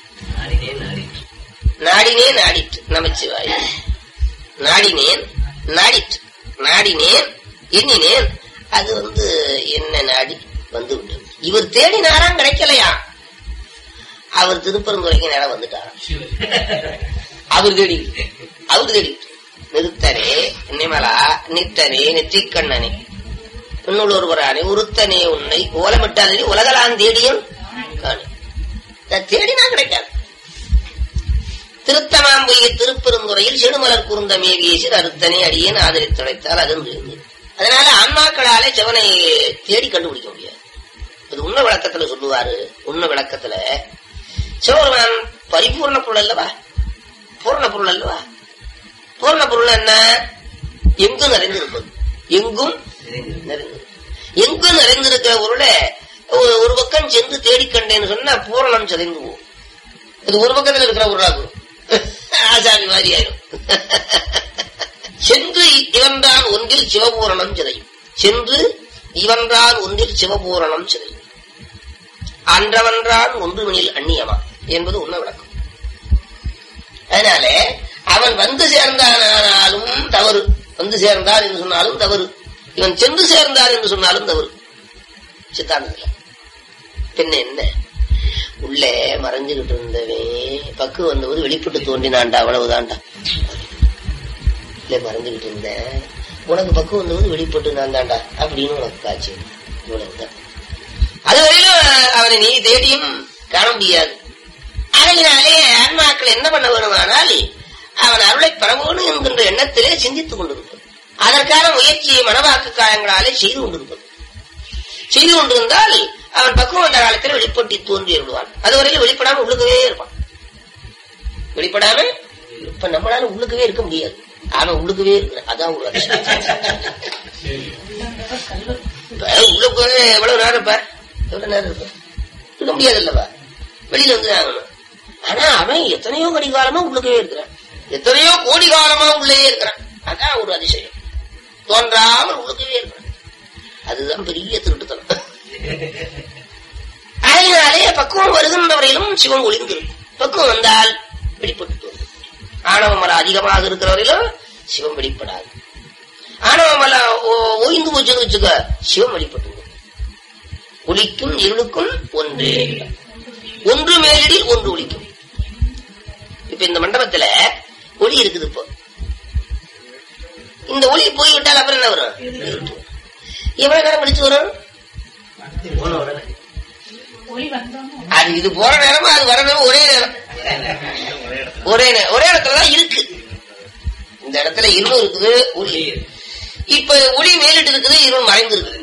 நாடினே நாடிட்டு நமச்சிவாய் நாடினேன் நாடிட்டு நாடினேன் எண்ணினேன் அது வந்து என்ன நாடி வந்து விட்டது இவர் தேடினாராம் கிடைக்கலையா அவர் திருப்பரங்குறைக்கு நேரம் வந்துட்டாராம் அவர் தேடி அவர் தேடி நிறுத்தனே நிமலா நித்தனே நெற்றிக்கண்ணனே பின்னுள்ளொருவரானே உருத்தனே உன்னை ஓலமிட்டாதே உலகலாம் தேடியும் காணு இதை தேடினா கிடைக்காது திருத்தமாம்பொய்ய திருப்பெருந்துறையில் செடுமலர் கூர்ந்த மேவியேசில் அறுத்தனை அடியேன் ஆதரித்துழைத்தால் அது இருந்தது அதனால ஆன்மாக்களாலே சிவனை தேடி கண்டுபிடிக்க முடியாது இது உண்மை விளக்கத்துல சொல்லுவாரு உண்மை விளக்கத்துல சிவபெருமான் பரிபூர்ண பொருள் அல்லவா பூர்ண பொருள் அல்லவா பூர்ண பொருள் என்ன எங்கும் நிறைந்திருப்பது எங்கும் நிறைந்து எங்கும் நிறைந்திருக்கிற பொருளை ஒரு- ஒரு பக்கம் சென்று தேடிக் கண்டேன்னு சொன்னா பூரணம் சிதைந்து போகும் இது ஒரு பக்கத்துல இருக்கிற பொருளாகும் ஆசாமி மாதிரி ஆயிரும் சென்று இவன்றான் ஒன்றில் சிவபூரணம் சிதையும் சென்று இவன்றான் ஒன்றில் சிவபூரணம் சிதையும் அன்றவன்றான் ஒன்றுவனில் அந்நியமா என்பது உண்மை விளக்கம் அதனால அவன் வந்து சேர்ந்தானாலும் தவறு வந்து சேர்ந்தார் என்று சொன்னாலும் தவறு இவன் சென்று சேர்ந்தார் என்று சொன்னாலும் தவறு சித்தாந்தத்தில் பின்ன என்ன உள்ளே மறைஞ்சுகிட்டு இருந்தவன் பக்கு வந்தவர் வெளிப்பட்டு தோன்றினான்டா அவ்வளவுதான்டா இல்ல மறைஞ்சுகிட்டு இருந்தேன் உனக்கு பக்கு வந்தவர் வெளிப்பட்டு நான் தான்டா அப்படின்னு உனக்கு காட்சி இவ்வளவுதான் அது வரையிலும் அவனை நீ தேடியும் காண முடியாது அதனாலே ஆன்மாக்கள் என்ன பண்ண வேணுமானால் அவன் அருளை பெறவேணும் என்கின்ற எண்ணத்திலே சிந்தித்துக் கொண்டிருப்பது அதற்கான முயற்சியை மனவாக்கு காலங்களாலே செய்து கொண்டிருப்பது செய்து கொண்டிருந்தால் அவன் பக்குவம் வந்த காலத்தில் வெளிப்பட்டு தோன்றி விடுவான் அதுவரையிலும் வெளிப்படாம உள்ளுக்கவே இருப்பான் வெளிப்படாம இப்ப நம்மளால உள்ளுக்கவே இருக்க முடியாது ஆனா உள்ளுக்கவே இருக்கிற அதான் ஒரு அதிசயம். இப்ப உள்ளுக்கவே எவ்வளவு நேரம் இருப்ப எவ்வளவு நேரம் இருப்ப இருக்க முடியாது இல்லவா வெளியில வந்து ஆகணும் ஆனா அவன் எத்தனையோ கடி காலமா உள்ளுக்கவே இருக்கிறான் எத்தனையோ கோடி காலமா உள்ளே இருக்கிறான் அதான் ஒரு அதிசயம் தோன்றாமல் உள்ளுக்கவே இருக்கிறான் அதுதான் பெரிய திருட்டுத்தனம் அதனாலே பக்குவம் வருகின்ற வரையிலும் சிவன் ஒளிந்திருக்கும் பக்குவம் வந்தால் வெளிப்பட்டு தோன்றும் ஆணவ மலம் அதிகமாக இருக்கிற வரையிலும் சிவம் வெளிப்படாது ஆணவ மலம் ஓ- ஓய்ந்து போச்சுன்னு வச்சுக்க சிவம் வெளிப்பட்டு விடும். ஒளிக்கும் இருளுக்கும் ஒன்றே இடம். ஒன்று மேலிடில் ஒன்று ஒளிக்கும் இப்ப இந்த மண்டபத்துல ஒளி இருக்குது இப்போ இந்த ஒளி போய்விட்டால் அப்புறம் என்ன வரும் இருட்டு. எவ்வளவு நேரம் கழிச்சு வரும் ஒளி வந்தோன்னு அது இது போற நேரமா அது வர நேரம் ஒரே நேரம் ஒரே நேரம் ஒரே இடத்துல தான் இருக்கு இந்த இடத்துல இருளும் இருக்குது ஒளி இப்ப ஒளி மேலிட்டு இருக்குது இருள் மறைந்து இருக்குது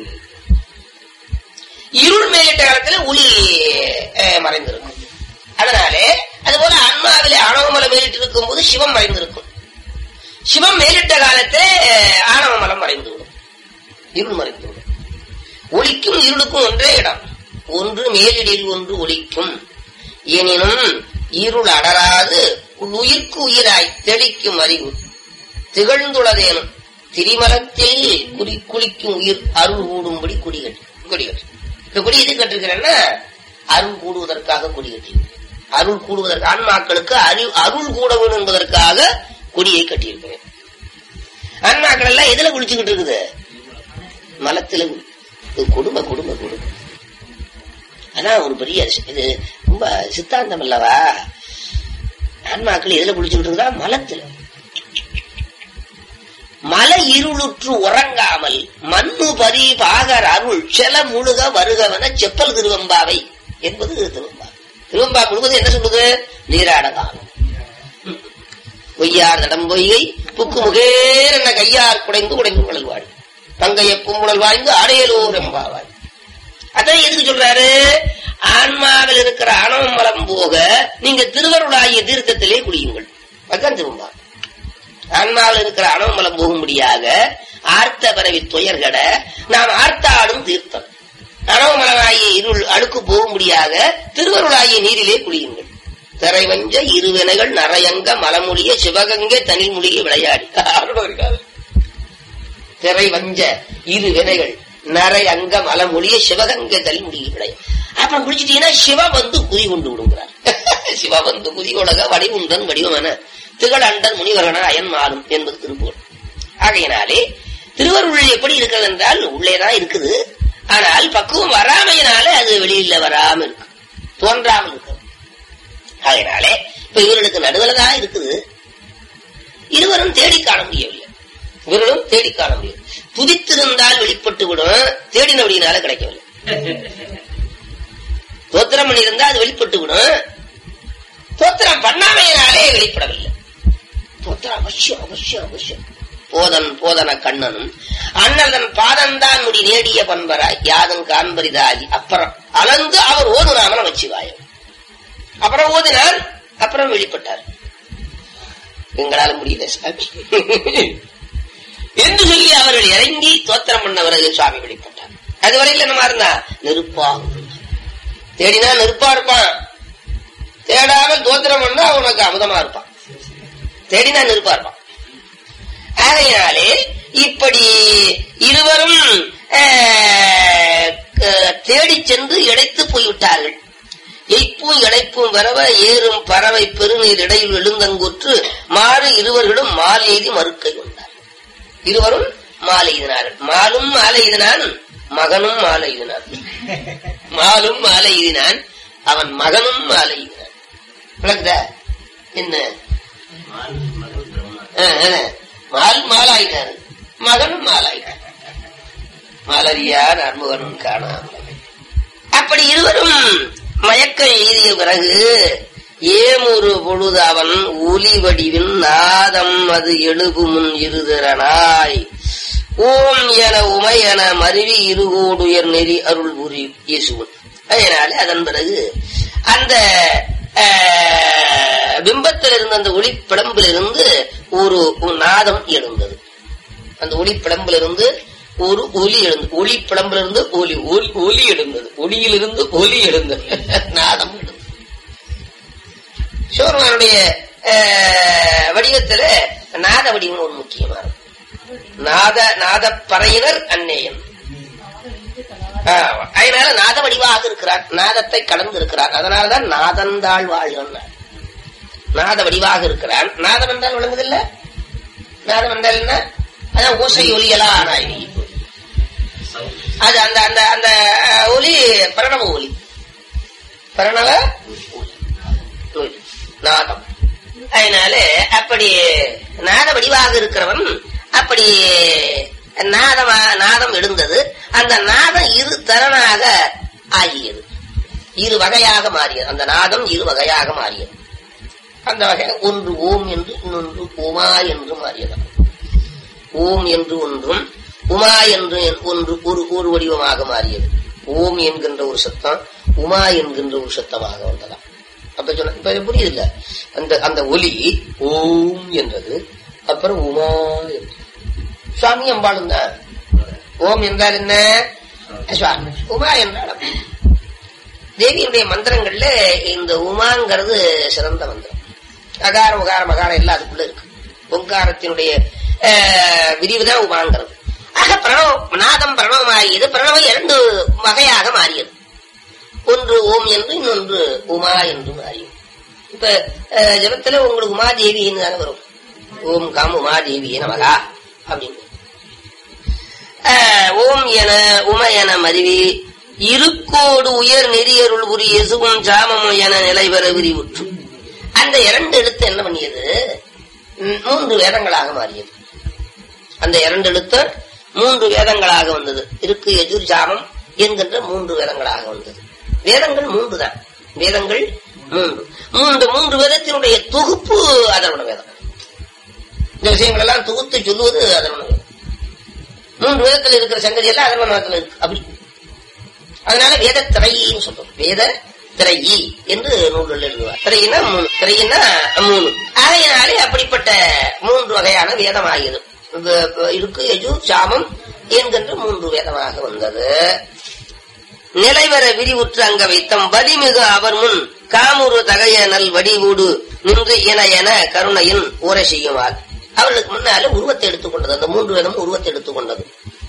இருள் மேலிட்ட காலத்துல ஒளி அஹ், மறைந்திருக்கும் அதனாலே அதுபோல ஆன்மாவிலே ஆணவமலம் மேலிட்டு இருக்கும் போது சிவம் மறைந்திருக்கும் சிவம் மேலிட்ட காலத்திலே அஹ், ஆணவ மலம் மறைந்து விடும் இருள் மறைந்து விடும் ஒளிக்கும் இருளுக்கும் ஒன்றே இடம் ஒன்று மேலிடில் ஒன்று ஒளிக்கும் எனினும் இருள் அடராது உயிர்க்கு உயிராய் தெளிக்கும் அறிவு திகழ்ந்துள்ளதேனும் திரிமலத்தில் குறி குளிக்கும் உயிர் அருள் கூடும்படி குடி கட்டு குடி கட்டு இப்ப குடி எது கட்டிருக்கிறேன்னா அருள் கூடுவதற்காக குடி கட்டி அருள் கூடுவதற்கு ஆன்மாக்களுக்கு அறிவு அருள் கூட வேணும் என்பதற்காக கொடியை கட்டியிருக்கிறேன் ஆன்மாக்கள் எல்லாம் எதுல குளிச்சுக்கிட்டு இருக்குது மலத்துல குளி- இது கொடுமை கொடுமை கொடுமை அதான் ஒரு பெரிய விஷயம். இது ரொம்ப சித்தாந்தம் அல்லவா ஆன்மாக்கள் எதுல குளிச்சுக்கிட்டு இருக்குதா மலத்துல மலை இருளுற்று உறங்காமல் மண்ணு பரி பாகர் அருள் செல முழுக வருகவன செப்பல் திருவம்பாவை என்பது திருவம்பா திருவம்பா முழுவது என்ன சொல்லுது நீராட காலம் பொய்யார் தடம் பொய்கை புக்கு முகேர் என கையார் குடைந்து உடைந்து குழல் வாடி தங்கைய பூங்குழல் வாய்ந்து அடையலூர் எம்பாவாய் அதான் எதுக்கு சொல்றாரு ஆன்மாவில் இருக்கிற அணவம் மலம் போக நீங்க திருவருளாகிய தீர்த்தத்திலே குடியுங்கள் அதான் திரும்ப ஆன்மாவில் இருக்கிற அணவம் மலம் போகும்படியாக ஆர்த்த பரவி துயர்கட நாம் ஆர்த்தாடும் தீர்த்தம் அணவமலமாகிய இருள் அழுக்கு போகும்படியாக திருவருளாகிய நீரிலே குடியுங்கள் திரைவஞ்ச இருவினைகள் நரையங்க மலமொழிய சிவகங்கை தனில் மொழியை விளையாடி அருணகிரிநாதர். திரை வஞ்ச இரு வினைகள் நரை அங்க மலமொழிய சிவகங்கை தலிமுடியை விளையும் அப்புறம் குடிச்சிட்டீங்கன்னா சிவ வந்து குதி கொண்டு விடுங்கிறார் சிவ வந்து குதி உலக வடிவுந்தன் வடிவமென திகழ் அண்டன் முனிவர்கள அயன் மாறும் என்பது திருப்பூர் ஆகையினாலே திருவருள் எப்படி இருக்கிறது என்றால் உள்ளேதான் இருக்குது ஆனால் பக்குவம் வராமையினால அது வெளியில வராம இருக்கு தோன்றாமல் இருக்கு அதனாலே இப்ப இவர்களுக்கு நடுவில் தான் இருக்குது இருவரும் தேடி காண முடியவில்லை இவர்களும் தேடி காண முடியும் துதித்திருந்தால் வெளிப்பட்டு விடும் தேடினபடியினால கிடைக்கவில்லை தோத்திரம் பண்ணியிருந்தா அது வெளிப்பட்டு விடும் தோத்திரம் பண்ணாமையினாலே வெளிப்படவில்லை தோத்திரம் அவசியம் அவசியம் அவசியம் போதன் போதன கண்ணனும் அண்ணதன் பாதந்தான் முடி நேடிய பண்பராய் யாதும் காண்பரிதாகி அப்புறம் அளந்து அவர் ஓதுனாம நமச்சிவாயம் அப்புறம் ஓதினார் அப்புறம் வெளிப்பட்டார் எங்களால முடியல சாமி என்று சொல்லி அவர்கள் இறங்கி தோத்திரம் பண்ண பிறகு சுவாமி வெளிப்பட்டார் அதுவரையில் என்னமா இருந்தா நெருப்பா தேடினா நெருப்பா இருப்பான் தேடாமல் தோத்திரம் பண்ணா அவனுக்கு அமுதமா இருப்பான் தேடினா நெருப்பா இருப்பான் ஆகையினாலே இப்படி இருவரும் தேடி சென்று இழைத்து போய்விட்டார்கள் எய்ப்பும் இழைப்பும் வரவ ஏறும் பறவை பெருநீர் இடையில் எழுந்தங்குற்று மாறு இருவர்களும் மால் எய்தி மறுக்கை கொண்டார் இருவரும் மாலை எய்தினார்கள் மாலும் மாலை எய்தினான் மகனும் மாலை எய்தினான் மாலும் மாலை எய்தினான் அவன் மகனும் மாலை எய்தினான் விளக்குதா என்ன மால் மாலாயிட்டாரு மகனும் மாலாயிட்டார் மலரியார் அன்புகனும் காணாமல் அப்படி இருவரும் மயக்கம் எய்திய பிறகு ஏமுறு பொழுது அவன் ஒலி வடிவின் நாதம் அது எழுபு முன் இருதரனாய் ஓம் என உமை என மருவி இருகோடுயர் நெறி அருள் புரி இயேசுவன் அதனால அதன் பிறகு அந்த பிம்பத்தில் இருந்த அந்த ஒளிப்பிடம்பிலிருந்து ஒரு நாதம் எழுந்தது அந்த ஒளிப்பிடம்பிலிருந்து ஒரு ஒலி எழுந்தது ஒளி பிளம்பிலிருந்து ஒலி ஒலி ஒலி எழுந்தது ஒளியிலிருந்து ஒலி எழுந்தது நாதம் எழுந்தது சிவருமானுடைய வடிவத்துல நாத வடிவம் ஒரு முக்கியமானது நாத நாத பறையினர் அந்நேயம் அதனால நாத வடிவாக இருக்கிறார் நாதத்தை கலந்து இருக்கிறார் அதனாலதான் நாதந்தாள் வாழ்கிறார் நாத வடிவாக இருக்கிறார் நாதம் என்றால் விளங்குதில்ல நாதம் என்றால் என்ன அதான் ஓசை ஒலியலா ஆனாய் அது அந்த அந்த அந்த ஒலி பிரணவ ஒலி பிரணவ ஒலி நாதம் அதனால அப்படி நாத வடிவாக இருக்கிறவன் அப்படி நாதமா நாதம் எழுந்தது அந்த நாதம் இரு தரனாக ஆகியது இரு வகையாக மாறியது அந்த நாதம் இரு வகையாக மாறியது அந்த வகை ஒன்று ஓம் என்று இன்னொன்று உமா என்று மாறியது ஓம் என்று ஒன்றும் உமா என்று ஒன்று ஒரு ஒரு வடிவமாக மாறியது ஓம் என்கின்ற ஒரு சத்தம் உமா என்கின்ற ஒரு சத்தமாக வந்ததாம் அப்ப சொன்ன இப்ப புரியுது இல்ல அந்த அந்த ஒலி ஓம் என்றது அப்புறம் உமா என்று சுவாமி அம்பாளும் தான் ஓம் என்றால் என்ன சுவாமி உமா என்றால் தேவியுடைய மந்திரங்கள்ல இந்த உமாங்கிறது சிறந்த மந்திரம் அகார உகார மகாரம் எல்லாம் அதுக்குள்ள இருக்கு ஓங்காரத்தினுடைய விரிவுதான் உமாங்கிறது ஆக பிரணவ நாதம் பிரணவமாகியது பிரணவம் இரண்டு வகையாக மாறியது ஒன்று ஓம் என்று இன்னொன்று உமா என்று மாறியது இப்ப ஜபத்துல உங்களுக்கு உமாதேவின்னு தானே வரும் ஓம் காம் உமாதேவி நமகா அப்படின்னு ஓம் என உம என மருவி இருக்கோடு உயர் நெறியருள் புரி எசுவும் ஜாமமும் என நிலைபெற விரிவுற்று அந்த இரண்டு எழுத்து என்ன பண்ணியது மூன்று வேதங்களாக மாறியது அந்த இரண்டு எழுத்து மூன்று வேதங்களாக வந்தது இருக்கு எஜுர் ஜாமம் என்கின்ற மூன்று வேதங்களாக வந்தது வேதங்கள் மூன்று தான் வேதங்கள் மூன்று மூன்று மூன்று வேதத்தினுடைய தொகுப்பு அதனோட வேதம் இந்த விஷயங்கள் எல்லாம் தொகுத்து சொல்லுவது அதனோட வேதம் மூன்று வேதத்தில் இருக்கிற சங்கதி எல்லாம் அதன் வேதத்தில் இருக்கு அப்படி அதனால வேத திரையின்னு சொல்றோம் வேத திரையி என்று நூல்கள் எழுதுவார் திரையினா மூணு திரையினா மூணு ஆகையினாலே அப்படிப்பட்ட மூன்று வகையான வேதம் ஆகியது இருக்கு எஜு சாமம் என்கின்ற மூன்று வேதமாக வந்தது நிலைவர விரிவுற்று அங்க வைத்தம் வலிமிகு அவர் முன் காமுரு தகைய நல் வடிவூடு நின்று என என கருணையின் ஊரை செய்யுமால் அவர்களுக்கு முன்னால உருவத்தை எடுத்துக்கொண்டது அந்த மூன்று வேதமும் உருவத்தை எடுத்துக்கொண்டது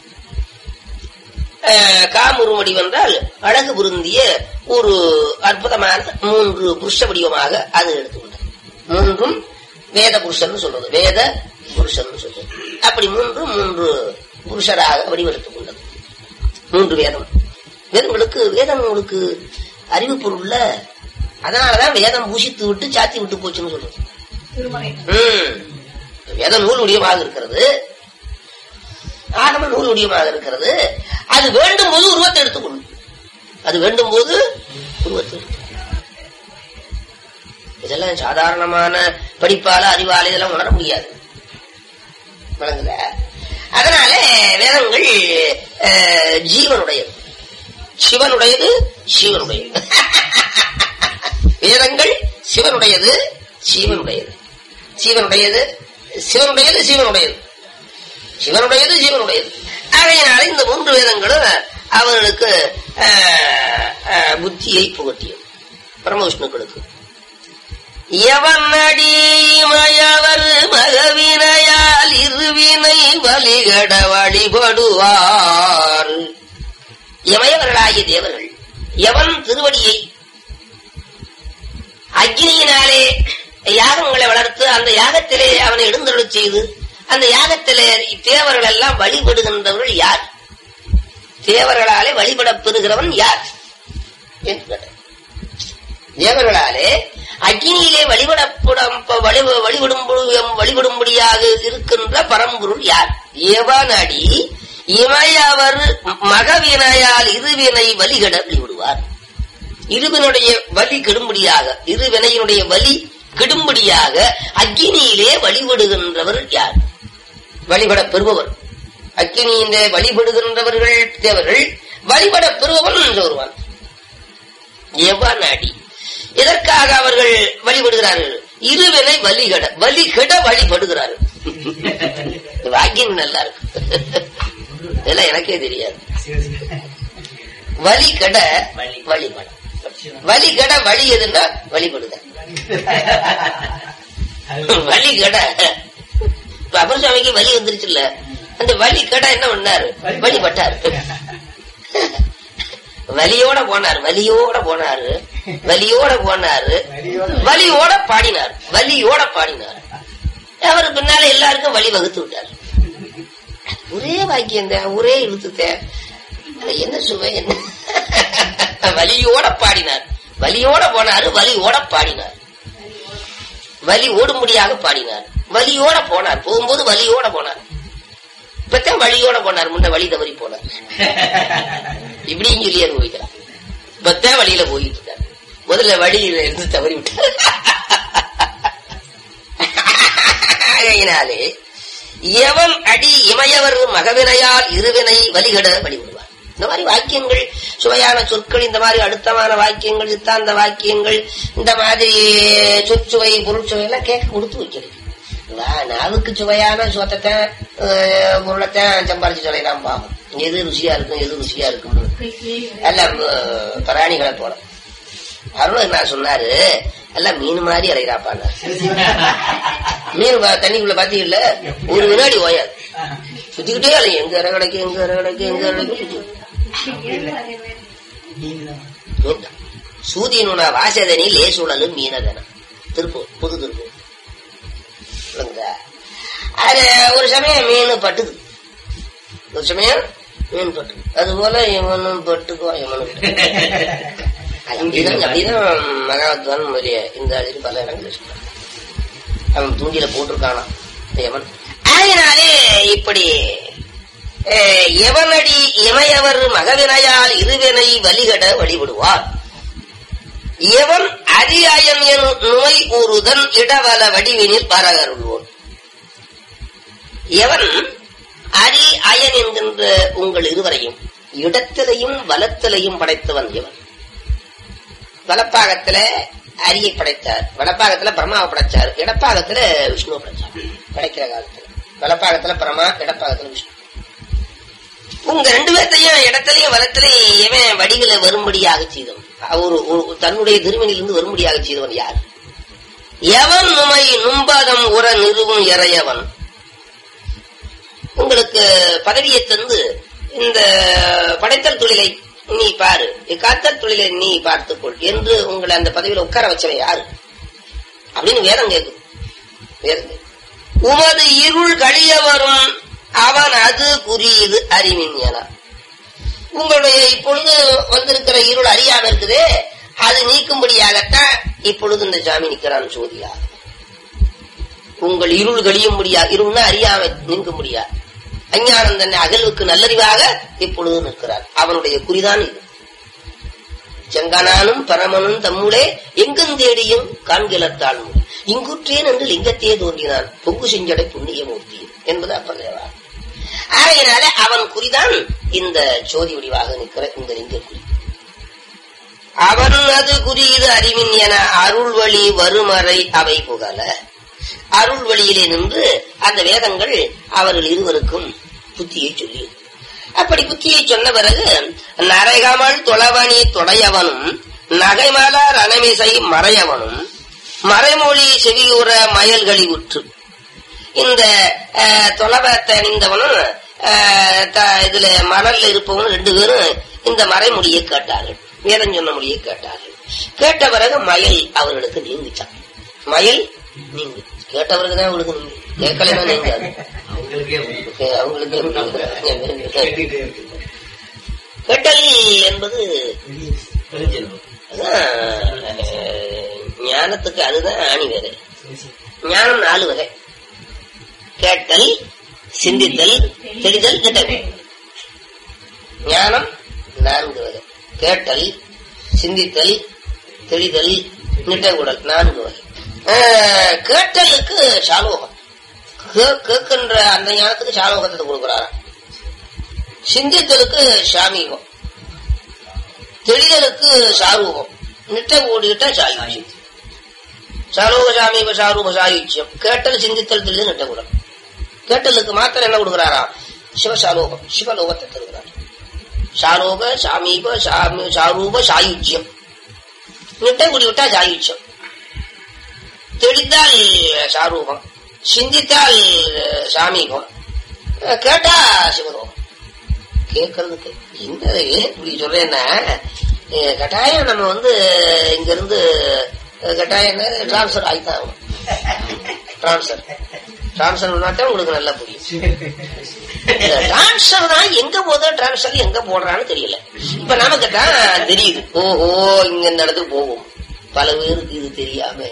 காமுரு வடிவென்றால் அழகு பொருந்திய ஒரு அற்புதமான மூன்று புருஷ வடிவமாக அது எடுத்துக்கொண்டது மூன்றும் வேத புருஷன் சொல்றது வேத புருஷன் சொல்றது அப்படி மூன்று மூன்று புருஷராக வடிவெடுத்துக் கொண்டது மூன்று வேதம் வேதங்களுக்கு வேதங்களுக்கு அறிவு பொருள்ல அதனாலதான் வேதம் பூஷித்து விட்டு சாத்தி விட்டு போச்சுன்னு சொல்றது ம். வேத நூல் உடையமாக இருக்கிறது ஆகம நூல் உடையமாக இருக்கிறது அது வேண்டும் போது உருவத்தை எடுத்துக்கொள்ளும் அது வேண்டும் போது உருவத்தை எடுத்துக்கொள்ளும். இதெல்லாம் சாதாரணமான படிப்பால அறிவால இதெல்லாம் உணர முடியாது விளங்குத அதனால வேதங்கள் அஹ், ஜீவனுடையது சிவனுடையது சிவனுடையது வேதங்கள் சிவனுடையது சிவனுடையது சிவனுடையது சிவனுடையது சிவனுடையது சிவனுடையது ஜீவனுடையது ஆகையினால இந்த மூன்று வேதங்களும் அவர்களுக்கு அஹ், அஹ், புத்தியை புகட்டியது பரமவிஷ்ணுக்களுக்கு எவனடி மயவர் மகவினையால் இருவினை வலிகட வழிபடுவார் எமயவர்களாகிய தேவர்கள் எவன் திருவடியை அக்னியினாலே யாகங்களை வளர்த்து அந்த யாகத்திலே அவனை எழுந்தருளச் செய்து அந்த யாகத்திலே தேவர்கள் எல்லாம் வழிபடுகின்றவர்கள் யார் தேவர்களாலே வழிபடப் பெறுகிறவன் யார் என்று கேட்டார். தேவர்களாலே அக்னியிலே வழிபடப்படும் வழி வழிபடும் வழிபடும்படியாக இருக்கின்ற பரம்பொருள் யார் எவனடி இமையவர் மகவினையால் இருவினை வழிகட வழிவிடுவார் இருவினுடைய வலி கெடும்படியாக இருவினையினுடைய வலி கெடும்படியாக அக்னியிலே வழிபடுகின்றவர் யார் வழிபட பெறுபவர் அக்னியிலே வழிபடுகின்றவர்கள் தேவர்கள் வழிபட பெறுபவன் என்று ஒருவன் எவனடி எதற்காக அவர்கள் வழிபடுகிறார்கள் இருவினை வலிகட வலிகட வழிபடுகிறார்கள் இந்த வாக்கியம் நல்லா இருக்கு இதெல்லாம் எனக்கே தெரியாது வலி கட வழிபட வலி கட வழி எதுன்னா வழிபடுதல் வலி கட இப்ப அபர் சுவாமிக்கு வலி வந்துருச்சுல்ல அந்த வலி கட என்ன பண்ணாரு வழிபட்டாரு வலியோட போனார் வலியோட போனாரு வலியோட போனாரு வலியோட பாடினார் வலியோட பாடினார் அவர் பின்னால எல்லாருக்கும் வழி வகுத்து விட்டார் ஒரே வாக்கியம் தான் ஒரே இழுத்துத்தேன் அது என்ன சுவை என்ன வலியோட பாடினார் வலியோட போனாரு வலியோட பாடினார் வலி ஓடும்படியாக பாடினார் வலியோட போனார் போகும்போது வலியோட போனார் இப்பத்தான் வழியோட போனார் முன்ன வழி தவறி போனார் இப்படியும் சொல்லி அனுபவிக்கிறார் இப்பத்தான் வழியில போயிட்டு இருக்கார் முதல்ல வழியில இருந்து தவறி விட்டார் ஆகையினாலே எவன் அடி இமையவர் மகவினையால் இருவினை வழிகட வழிவிடுவார் இந்த மாதிரி வாக்கியங்கள் சுவையான சொற்கள் இந்த மாதிரி அடுத்தமான வாக்கியங்கள் சித்தாந்த வாக்கியங்கள் இந்த மாதிரி சொற்சுவை பொருட்சுவை எல்லாம் கேட்க கொடுத்து வைக்கிறது வா, நாவுக்கு சுவையான சோத்தத்தான் அஹ், பொருளைத்தான் சம்பாரிச்சு சொல்லிடலாம் பாவம் எது ருசியா இருக்கும் எது ருசியா இருக்கும் எல்லாம் அஹ், பிராணிகளை போல அருள் என்ன சொன்னாரு எல்லாம் மீன் மாதிரி அலைகிறாப்பாங்க மீன் பா- தண்ணிக்குள்ள பாத்தீங்கல்ல ஒரு வினாடி ஓயாது சுத்திக்கிட்டே அலை எங்க இற கிடைக்கு எங்க இற கிடைக்கு எங்க இற கிடைக்கு மீன்தான். சூதியனுன வாசதனி லேசுழலும் மீனதன திருப்பூர் புது திருப்பூர் விளங்குதா? அது ஒரு சமயம் மீன் பட்டுது ஒரு சமயம் மீன் பட்டுது அது போல இவனும் பட்டுக்குவான் இவனும் அப்படிதான் அப்படிதான் மகாத்வான் முதலிய இந்த அதில் பல இடங்கள் சொல்றான் அவன் தூண்டில போட்டிருக்கானா எவன் அதனாலே இப்படி அஹ், எவனடி இமையவர் மகவினையால் இருவினை வழிகட வழிபடுவார் எவன் அதிஅயன் எனும் நோய் கூறுதன் இடவல வடிவினில் பரகருள்வோன் எவன் அரி அயன் என்கின்ற உங்கள் இருவரையும் இடத்திலையும் வலத்திலையும் படைத்தவன் எவன் வலப்பாகத்துல அரியை படைத்தார் வலப்பாகத்துல பிரம்மாவை படைச்சார் இடப்பாகத்துல விஷ்ணுவை படைச்சார் படைக்கிற காலத்துல வலப்பாகத்துல பிரம்மா இடப்பாகத்துல விஷ்ணு உங்க ரெண்டு பேர்த்தையும் இடத்திலையும் வலத்திலையும் எவன் வடிவில வரும்படியாக செய்தவன் ஒரு ஒரு- தன்னுடைய திருமணிலிருந்து வரும்படியாக செய்தவன் யார் எவன் நுமை நும்பதம் உற நிறுவும் இறையவன் உங்களுக்கு பதவியை தந்து இந்த படைத்தல் தொழிலை நீ பாரு காத்தல் தொழிலை நீ பார்த்துக்கொள் என்று உங்களை அந்த பதவியில உட்கார வச்சவன் யாரு அப்படின்னு வேதம் கேக்குது வேதம் கேக்குது. உமது இருள் கழிய வரும் அவன் அது குறியீது அறிவின் என உங்களுடைய இப்பொழுது வந்திருக்கிற இருள் அறியாம இருக்குதே அது நீக்கும்படியாகத்தான் இப்பொழுது இந்த சாமி நிக்கிறான் சோதியா உங்கள் இருள் கழியும் முடியாது இருள்னா அறியாம நீங்க முடியாது அஞ்ஞானம் தன்னை அகல்வுக்கு நல்லறிவாக இப்பொழுது நிற்கிறார் அவனுடைய குறிதான் இது செங்கனானும் பரமனும் தம்முளே எங்கும் தேடியும் காண்கிலத்தாள் இங்குற்றேன் என்று லிங்கத்தையே தோன்றினான் பொங்கு செஞ்சடை புண்ணியமூர்த்தி என்பது அப்பதேவா ஆகையினால அவன் குறிதான் இந்த சோதி வடிவாக நிற்கிற இந்த லிங்க குறி அவன் அது குறியீது அறிவின் என அருள் வழி வருமறை அவை புகழ அருள் வழியிலே நின்று அந்த வேதங்கள் அவர்கள் இருவருக்கும் புத்தியை சொல்லி அப்படி புத்தியை சொன்ன பிறகு நரகமல் தொலைவனி தொடையவனும் நகைமலர் அனமிசை மறையவனும் மறைமொழி செவியுற மயல்களி உற்று இந்த தொலைவத்தை அணிந்தவனும் அஹ், த- இதுல மணல்ல இருப்பவனும் ரெண்டு பேரும் இந்த மறைமொழியை கேட்டார்கள் வேதம் சொன்ன மொழியை கேட்டார்கள் கேட்ட பிறகு மயல் அவர்களுக்கு நீங்கிச்சான் மயல் நீங்கு கேட்ட பிறகுதான் அவங்களுக்கு நீங்கு கேட்கலன்னா நீங்காது அவங்களுக்கே ஓகே, அவங்களுக்கு கேட்டுட்டே இருக்கு கேட்டல் என்பது தெரிஞ்சிடும் அதான், அஹ், ஞானத்துக்கு அதுதான் ஆணி வேறு ஞானம் நாலு வகை கேட்டல் சிந்தித்தல் தெரிதல் திட்டமிடல் ஞானம் நான்கு வகை கேட்டல் சிந்தித்தல் தெளிதல் நிட்டகுடல் நான்கு வகை அஹ், கேட்டலுக்கு சாலோகம் கே- கேட்கின்ற அந்த ஞானத்துக்கு சாலோகத்தை கொடுக்கிறாராம் சிந்தித்தலுக்கு சாமீகம் தெளிதலுக்கு சாரூபம் நிட்ட கூடிட்ட சாயுச்சியம் சாலோக சாமீப சாரூப சாயுச்சியம் கேட்டல் சிந்தித்தல் தெளிதல் நிட்டகுடம் கேட்டலுக்கு மாத்திரம் என்ன கொடுக்கிறாரா சிவசாலோகம் சிவலோகத்தை தருகிறார் சாலோக சாமீப சாமி சாரூப சாயுஜ்யம் நிட்டை கூடி விட்டா சாயுச்சியம் தெளித்தால் சாரூபம் சிந்தித்தால் சாமீபம் கேட்டா சிவலோகம் கேட்கறதுக்கு இந்த ஏன் இப்படி சொல்றேன்னா அஹ் கட்டாயம் நம்ம வந்து இங்க இருந்து அஹ் கட்டாயம் டிரான்ஸ்பர் ஆகித்தான் ஆகணும் டிரான்ஸ்பர் டிரான்ஸ்பர் தான் உங்களுக்கு நல்லா புரியும் டிரான்ஸ்பர் தான் எங்க போதோ டிரான்ஸ்பர் எங்க போடுறான்னு தெரியல இப்ப நமக்கு தான் தெரியுது ஓஹோ இங்க இந்த இடத்துக்கு போகும் பல பேருக்கு இது தெரியாம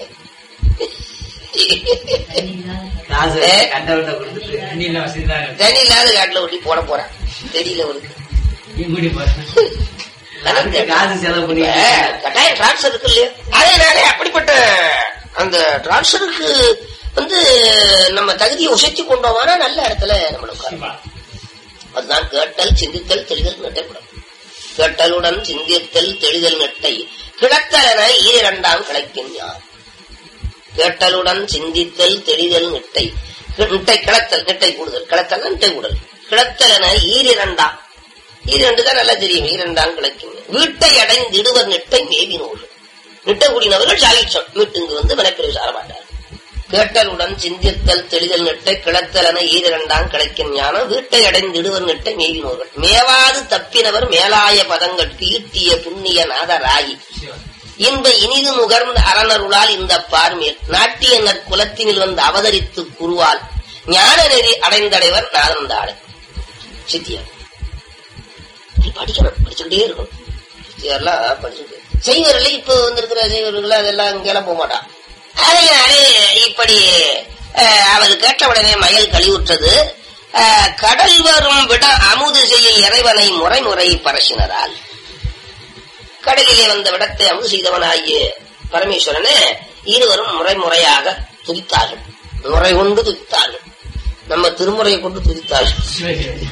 காசு ஏ? கண்டவன்ட்ட கொடுத்துட்டு தண்ணி இல்ல வசதி தான் இருக்கு. தண்ணி இல்லாத காட்டுல ஒட்டி போட போறான் தெரியல அவருக்கு நீ மூடி பாரு. அதுக்கு காசு செலவு பண்ணி இப்ப கட்டாயம் டிரான்ஸ்பர் இருக்கு இல்லையா அதனால அப்படிப்பட்ட அந்த டிரான்ஸ்பருக்கு வந்து நம்ம தகுதியை உசைச்சு கொண்டோம்னா நல்ல இடத்துல நம்மளுக்கு உட்காரும். சிவா. அதுதான் கேட்டல் சிந்தித்தல் தெளிதல் நெட்டைப்படும் கேட்டலுடன் சிந்தித்தல் தெளிதல் நெட்டை கிடத்தலன ஈரண்டாம் கிளைக்கும் யார் கேட்டலுடன் சிந்தித்தல் தெளிதல் நெட்டை நெட்டை கிளத்தல் நெட்டை கூடுதல் கிளத்தல் நெட்டை கூடல் கிளத்தலன ஈரிரண்டாம் ஈரண்டு தான் நல்லா தெரியும் ஈரண்டாம் கிளைக்கும் வீட்டை அடைந்திடுவர் நெட்டை மேவினோர் நெட்டை கூடினவர்கள் சாகிச்சம் வீட்டுங்கு வந்து மலைப்பிரிவு சார மாட்டார் கேட்டலுடன் சிந்தித்தல் தெளிதல் நெட்டை கிளத்தலன ஈரிரண்டாம் கிடைக்கும் ஞானம் வீட்டை அடைந்திடுவர் நெட்டை மேவினோர்கள் மேவாது தப்பினவர் மேலாய பதங்கட்கு ஈட்டிய புண்ணிய நாதராயி சிவா. இன்ப இனிது நுகர்ந்த அரணருளால் இந்த பார்மேல் நாட்டிய நற்குலத்தினில் வந்து அவதரித்து குருவால் ஞான நெறி அடைந்தடைவர் நாதந்தாள் சித்தியார் இது படிக்கணும் படிச்சுட்டே இருக்கணும் சித்தியார்லாம் படிச்சுட்டு செய்வர்களே இப்ப வந்திருக்கிற செய்வர்கள் அதெல்லாம் இங்கெல்லாம் போக மாட்டான் அதனாலே இப்படி அஹ், அவர் கேட்ட உடனே மயல் கழிவுற்றது அஹ், கடல் வரும் விட அமுது செய்ய இறைவனை முறை முறை பரசினரால் கடலிலே வந்த விடத்தை அமுது செய்தவனாகிய பரமேஸ்வரனை இருவரும் முறை முறையாக துதித்தார்கள் முறை கொண்டு துதித்தார்கள் நம்ம திருமுறையை கொண்டு துதித்தார்கள் சிவா, சிவா.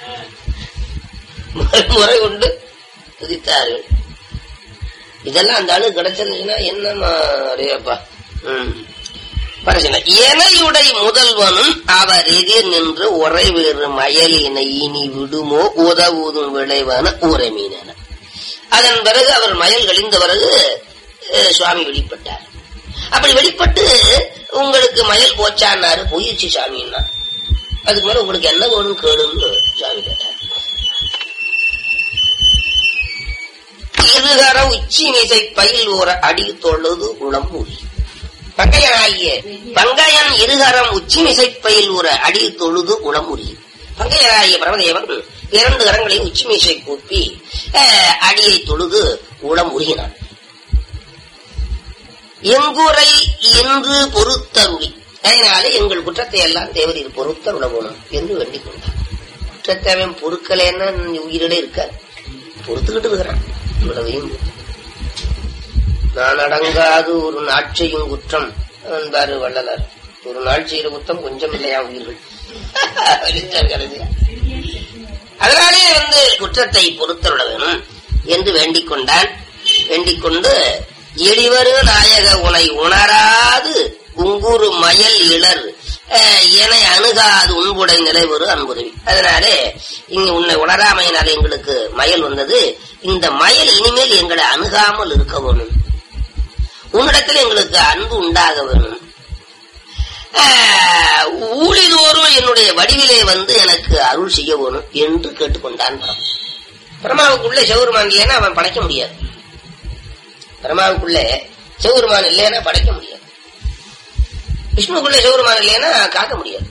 முறை முறை கொண்டு துதித்தார்கள் இதெல்லாம் அந்த ஆளு கிடைச்சிருந்துச்சுன்னா என்னமா அடையப்பா ம் பரசன எனையுடை முதல்வனும் அவர் எதிர் நின்று உரை வேறு மயலினை இனி விடுமோ உதவுதும் விளைவான ஊரமீனன அதன் பிறகு அவர் மயல் கழிந்த பிறகு அஹ், சுவாமி வெளிப்பட்டார் அப்படி வெளிப்பட்டு உங்களுக்கு மயல் போச்சான்னாரு போயிடுச்சு சாமின்னா அதுக்கு மேல உங்களுக்கு என்ன வேணும் கேளுன்னு சாமி கேட்டார் இருகர உச்சி மிசை பயில் ஓர அடி தொழுது உளம் மூடி பங்கையனாகிய பங்கையன் இருகரம் உச்சி மிசை பயில் ஒரு அடி தொழுது உளமுறி பங்கையராகிய பிரமதேவன் இரண்டு கரங்களை உச்சி மீசை கூப்பி அஹ், அடியை தொழுது உளம் உருகினான் எங்குரை என்று பொறுத்தருளி அதனால எங்கள் குற்றத்தை எல்லாம் தேவரீர் பொறுத்தருள வேணும் என்று வேண்டிக் கொண்டார் குற்றத்தை அவன் பொறுக்கலைன்னா உயிரிலே இருக்க பொறுத்துக்கிட்டு இருக்கிறான் இவ்வளவையும் நான் அடங்காது ஒரு நாள் செய்யும் குற்றம் என்பாரு வள்ளலார் ஒரு நாள் செய்கிற குற்றம் கொஞ்சம் இல்லையா உயிர்கள் வெளிச்சார் கடைசியா. அதனாலே வந்து குற்றத்தை பொறுத்தருள வேணும் என்று வேண்டிக் கொண்டான் வேண்டிக் கொண்டு எளிவரு நாயக உனை உணராது உங்குரு மயல் இளர் அஹ், என அணுகாது உன்புடை நிலைவரு அன்புதவி அதனாலே இங்க உன்னை உணராமையினால எங்களுக்கு மயல் வந்தது இந்த மயல் இனிமேல் எங்களை அணுகாமல் இருக்க வேணும் உன்னிடத்தில் எங்களுக்கு அன்பு உண்டாக வேணும் ஆஹ், ஊழிதோறும் என்னுடைய வடிவிலே வந்து எனக்கு அருள் செய்ய வேணும் என்று கேட்டுக்கொண்டான் பரம் பிரமாவுக்குள்ளே சிவருமான் இல்லைன்னா அவன் படைக்க முடியாது பிரமாவுக்குள்ளே சிவருமான் இல்லைன்னா படைக்க முடியாது விஷ்ணுக்குள்ளே சிவருமான் இல்லைன்னா காக்க முடியாது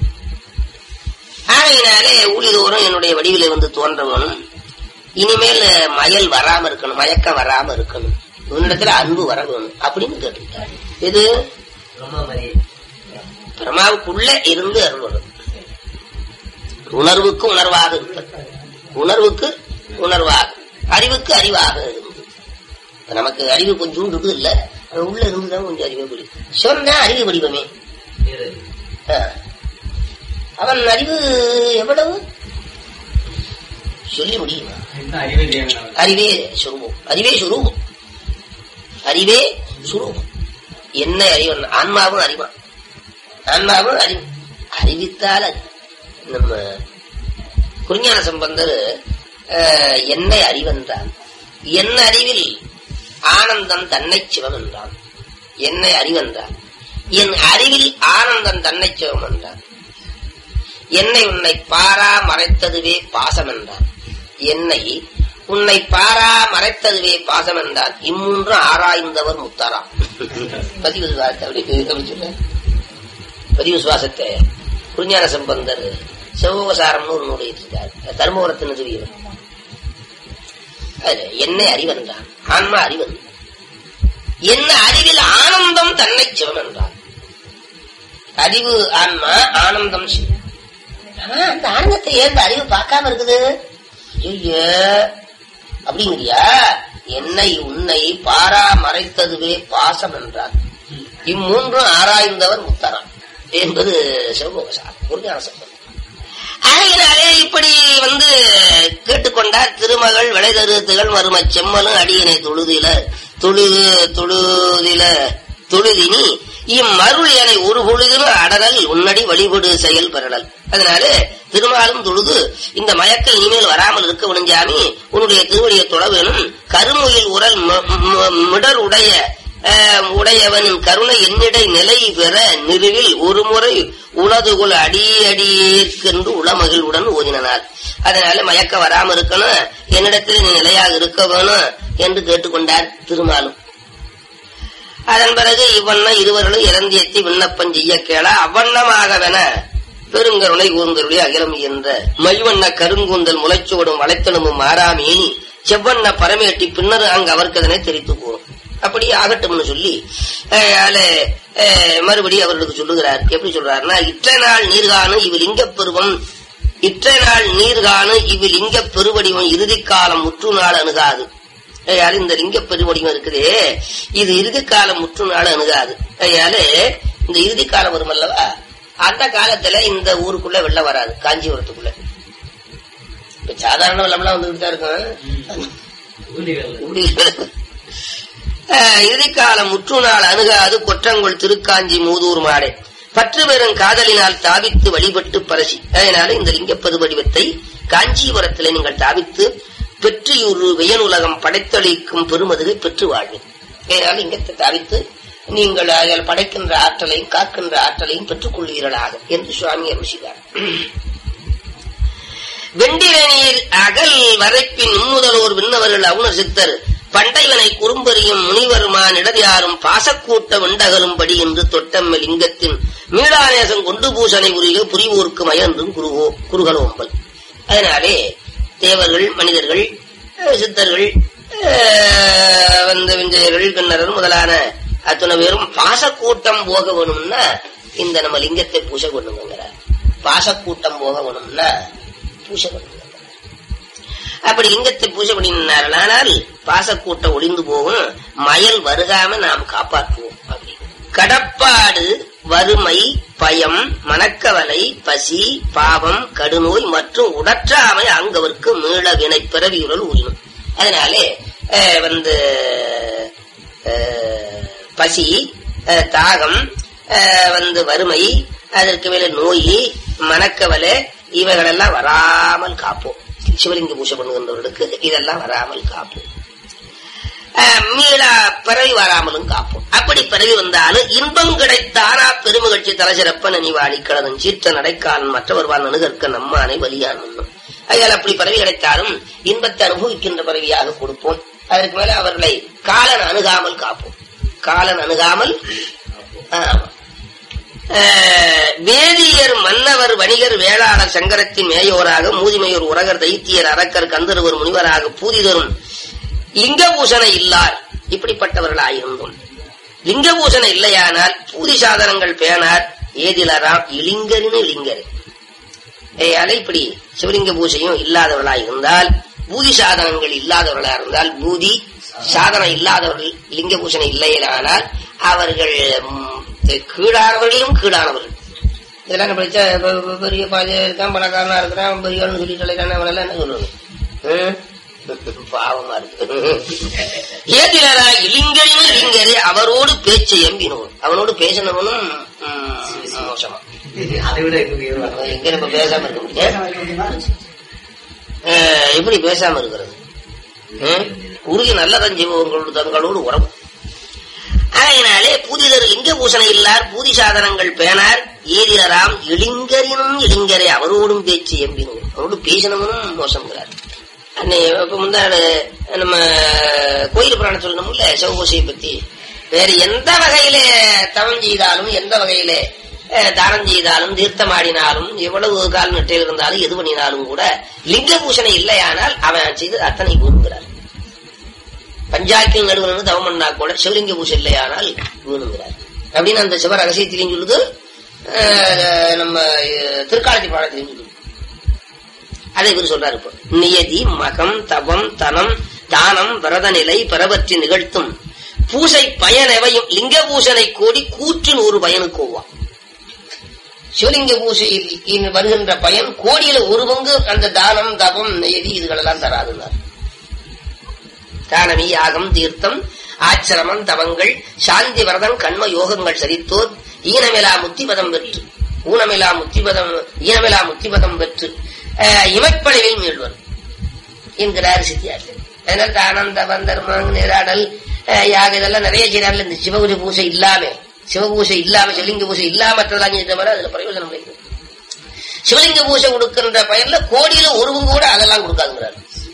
ஆகையினாலே ஊழிதோறும் என்னுடைய வடிவிலே வந்து தோன்ற வேணும் இனிமேல் மயல் வராம இருக்கணும் மயக்கம் வராம இருக்கணும் உன்னிடத்துல அன்பு வர வேணும் அப்படின்னு கேட்டுக்கிட்டார் இது பிரம்மமரி பிரமாவுக்குள்ள இருந்து அருள்வது உணர்வுக்கு உணர்வாக இருப்பது உணர்வுக்கு உணர்வாக அறிவுக்கு அறிவாக இருந்து நமக்கு அறிவு கொஞ்சம் இருக்குது இல்ல அது உள்ள இருந்துதான் கொஞ்சம் அறிவே புரியும் சிவன் தான் அறிவு வடிவமே ஆ. அவன் அறிவு எவ்வளவு சொல்லி முடியுமா அறிவே தேவன் அறிவே சுரூபம் அறிவே சுரூபம் அறிவே சுரூபம் என்ன அறிவன் ஆன்மாவும் அறிவான் ஆன்மாவும் அறிவு அறிவித்தால் அறிவு நம்ம குறிஞான சம்பந்தர் அஹ், என்னை அறிவென்றான் என் அறிவில் ஆனந்தம் தன்னை சிவம் என்றான் என்னை அறிவென்றான் என் அறிவில் ஆனந்தம் தன்னை சிவம் என்றான் என்னை உன்னை பாரா மறைத்ததுவே பாசம் என்றான் என்னை உன்னை பாரா மறைத்ததுவே பாசம் என்றான் இம்மூன்று ஆராய்ந்தவர் முத்தாரா பதிவு சுவாசத்தை அப்படி அப்படி சொல்ல பதிவு சுவாசத்தை குறிஞான சம்பந்தர் சிவபசாரம்னு ஒரு நூல் எழுதியிருக்கார் தர்மபுரத்தின் நிறுவியவர் அது என்னை அறிவென்றான் ஆன்மா அறிவன் என்ன அறிவில் ஆனந்தம் தன்னை சிவம் என்றான் அறிவு ஆன்மா ஆனந்தம் சிவம் ஆனா அந்த ஆனந்தத்தை ஏன் இந்த அறிவு பார்க்காம இருக்குது ஐயோ அப்படிங்கிறியா என்னை உன்னை பாரா மறைத்ததுவே பாசம் என்றார் இம்மூன்றும் ஆராய்ந்தவர் முத்தரான் என்பது சிவகோசாரம் குருஞான சம்பந்தம் ஆகையினாலே இப்படி வந்து கேட்டுக்கொண்டார் திருமகள் விளைதரு திகழ் மரும செம்மலும் அடியினை தொழுதில தொழுது தொழுதில தொழுதினி இம்மருள் என ஒரு பொழுதிலும் அடரல் உன்னடி வழிபடு செயல் பெறல் அதனால திருமாலும் தொழுது இந்த மயக்கம் இனிமேல் வராமல் இருக்க விடுஞ்சாமி உன்னுடைய திருவடியை தொட வேணும் கருமுயில் உரல் ம- ம- மிடர் உடைய அஹ், உடையவனின் கருணை என்னிடை நிலை பெற நிறுவில் ஒரு முறை உளதுகுல் அடியடியேற்கென்று உளமகிழ்வுடன் ஓதினார் அதனால மயக்கம் வராம இருக்கணும் என்னிடத்தில் நீ நிலையாக இருக்க வேணும் என்று கேட்டுக்கொண்டார் திருமாலும் அதன் பிறகு இவ்வண்ண இருவர்களும் இறந்தியத்தி விண்ணப்பம் செய்ய கேள அவ்வண்ணமாகவென பெருங்கருணை கூர்ந்தருடைய அகிலம் என்ற மைவண்ண கருங்கூந்தல் முளைச்சோடும் வளைத்தனமும் மாறாமேனி செவ்வண்ண பரமேட்டி பின்னர் அங்கு அவருக்கு அதனை தெரித்து கூறும் அப்படி ஆகட்டும்னு சொல்லி அஹ், அதுல, அஹ், மறுபடி அவர்களுக்கு சொல்லுகிறார் எப்படி சொல்றாருன்னா இற்ற நாள் நீர்காணு இவ் லிங்கப் பெருவம் இற்ற நாள் நீர்காணு இவ் லிங்கப் பெருவடிவம் இறுதி காலம் முற்று நாள் அணுகாது அதனால இந்த லிங்க பெருவடிவம் இருக்குதே இது இறுதி காலம் முற்று நாள் அணுகாது அதனால இந்த இறுதி காலம் வரும் அல்லவா அந்த காலத்துல இந்த ஊருக்குள்ள வெள்ளம் வராது காஞ்சிபுரத்துக்குள்ள இப்ப சாதாரண வெள்ளம்லாம் வந்துகிட்டு தான் இருக்கும் இப்படி அஹ், இறுதிக்காலம் முற்று நாள் அணுகாது கொற்றங்கொள் திருக்காஞ்சி மூதூர் மாடே பற்று பெறும் காதலினால் தாவித்து வழிபட்டு பரசி அதனால இந்த லிங்கப்பது வடிவத்தை காஞ்சிபுரத்திலே நீங்கள் தாவித்து பெற்றியுரு வியனுலகம் படைத்தளிக்கும் பெருமதுகை பெற்று வாழ்வேன் அதனால இங்கத்தை தாவித்து நீங்கள் அதில் படைக்கின்ற ஆற்றலையும் காக்கின்ற ஆற்றலையும் பெற்றுக் கொள்வீர்களாக என்று சுவாமி அருசிதார் வெண்டில நீர் அகல் வரைப்பின் முன்முதலோர் விண்ணவர்கள் அவுணர் சித்தர் பண்டைவனை குறும்பெறியும் முனிவர் பெருமான் இடதியாரும் பாசக்கூட்ட வெண்டகலும்படி என்று தொட்டம்ம லிங்கத்தின் மீளாநேசம் கொண்டு பூசனை உரிய புரிவோர்க்கு மயன்றும் குருகோ குருகலோம்பல் அதனாலே தேவர்கள் மனிதர்கள் அஹ், சித்தர்கள் அஹ், வந்து விஞ்சயர்கள் கிண்ணறர் முதலான அத்தனை பேரும் பாசக்கூட்டம் போக வேணும்னா இந்த நம்ம லிங்கத்தை பூசை கொண்டுங்கிறார் பாசக்கூட்டம் போக வேணும்னா பூசை பண்ணுங்க அப்படி லிங்கத்தை பூஜை பண்ணினார்கள் பாசக்கூட்டம் ஒளிந்து போகும் மயல் வருகாம நாம் காப்பாற்றுவோம் அப்படி கடப்பாடு வறுமை பயம் மனக்கவலை பசி பாவம் கடுநோய் மற்றும் உடற்றாமை அங்கவர்க்கு மீள வினை பிறவியுறல் உரினும் அதனாலே அஹ், வந்து அஹ், பசி அஹ், தாகம் அஹ், வந்து வறுமை அதற்கு மேல நோய் மனக்கவலை இவைகளெல்லாம் வராமல் காப்போம் சிவலிங்க பூஜை பண்ணுகின்றவர்களுக்கு இதெல்லாம் வராமல் காப்போம் அஹ், மீளா பிறவி வராமலும் காப்போம் அப்படி பிறவி வந்தாலும் இன்பம் கிடைத்தானா பெருமகிழ்ச்சி தலைசிறப்ப நினைவாடி கடனும் சீர்த்த நடைக்காலன் மற்றவர் வாழ் நணுகற்க நம்மானை வலியான் உண்ணும் அதனால் அப்படி பிறவி கிடைத்தாலும் இன்பத்தை அனுபவிக்கின்ற பிறவியாக கொடுப்போம் அதற்கு மேல அவர்களை காலன் அணுகாமல் காப்போம் காலன் அணுகாமல் ஆமா. அஹ், வேதியர் மன்னவர் வணிகர் வேளாளர் சங்கரத்தின் மேயோராக மூதிமையோர் உரகர் தைத்தியர் அரக்கர் கந்தருவர் முனிவராக பூதிதரும் லிங்க பூசணை இல்லார் இப்படிப்பட்டவர்களாயிருந்தோம் லிங்க பூசணை இல்லையானால் பூதி சாதனங்கள் பேணார் ஏதிலராம் இளிங்கரின்னு இளிங்கர் ஏயால இப்படி சிவலிங்க பூஜையும் இல்லாதவர்களாக இருந்தால் பூதி சாதனங்கள் இல்லாதவர்களா இருந்தால் பூதி சாதனம் இல்லாதவர்கள் லிங்க பூசணை இல்லையானால் அவர்கள் ம், கீழானவர்களும் கீழானவர்கள் இதெல்லாம் என்ன படிச்சா பெ- பெ- பெரிய பாஜக இருக்கான் பணக்காரனா இருக்கிறான் பெரியவன் சொல்லிட்டு அலைகிறான் அவனெல்லாம் என்ன சொல்லணும் ம்? பாவமா இருக்கு ஏதிலரா இளிங்கரினும் இளிங்கரி அவரோடு பேச்சை எம்பினோம் அவனோடு பேசினவனும் ம், மோசமா அதை விட எங்க உயர்வா? எங்க நம்ம பேசாம இருக்க முடியும் அஹ், எப்படி பேசாம இருக்கிறது ம்? உருகி நல்லதன் ஜீவங்களோடு தங்களோடு உறவு ஆகையினாலே புதிதர் லிங்க பூசணை இல்லார் பூதி சாதனங்கள் பேணார் ஏதிலராம் இளிங்கரினும் இளிங்கரை அவரோடும் பேச்சு எம்பினும் அவரோடு பேசினவனும் மோசம்ங்கிறார் அன்னை இப்ப முந்தாடு நம்ம கோயில் புராணம் சொல்லணும்ல சிவபூசையை பத்தி வேற எந்த வகையில தவம் செய்தாலும் எந்த வகையில அஹ், தானம் செய்தாலும் தீர்த்தமாடினாலும் எவ்வளவு கால் நெட்டையில் இருந்தாலும் எது பண்ணினாலும் கூட லிங்க பூசணை இல்லையானால் அவன் செய்து அத்தனை வீணுங்கிறார் பஞ்சாக்கில் நடுவன் தவம் பண்ணா கூட சிவலிங்க பூசை இல்லையானால் வீணுங்கிறார் அப்படின்னு அந்த சிவ ரகசியத்திலையும் சொல்லுது அஹ், நம்ம அஹ், திருக்காலத்தி பாடத்திலையும் சொல்லுது அதை இவர் சொல்றாரு இப்போ நியதி மகம் தவம் தனம் தானம் விரத நிலை பிறவற்றி நிகழ்த்தும் பூசை பயனவையும் லிங்க பூசனை கோடி கூற்றின் ஒரு பயனுக்கு ஒவ்வா சிவலிங்க பூசையில் வருகின்ற பயன் கோடியில ஒரு பங்கு அந்த தானம் தபம் நியதி இதுகளெல்லாம் தராதுன்னார் தானமி யாகம் தீர்த்தம் ஆச்சிரமம் தவங்கள் சாந்தி விரதம் கண்ம யோகங்கள் சரித்தோர் ஈனமிலா முத்திபதம் பெற்று ஊனமிலா முத்திபதம் ஈனமிலா முத்திபதம் பெற்று அஹ், இமைப்படைவில் மீள்வர் என்கிறார் சித்தியார் அதனால தானம் தவம் தர்மம் நீராடல் அஹ், யாகம் இதெல்லாம் நிறைய செய்யறாங்க இந்த சிவபூஜை பூசை இல்லாம சிவபூசை இல்லாம சிவலிங்க பூசை இல்லாம மற்றதெல்லாம் செய்த மாதிரி அதுல பிரயோஜனம் கிடைக்கும் சிவலிங்க பூசை கொடுக்கின்ற பயன்ல கோடியில ஒரு பங்கு கூட அதெல்லாம் கொடுக்காதுங்கிறார்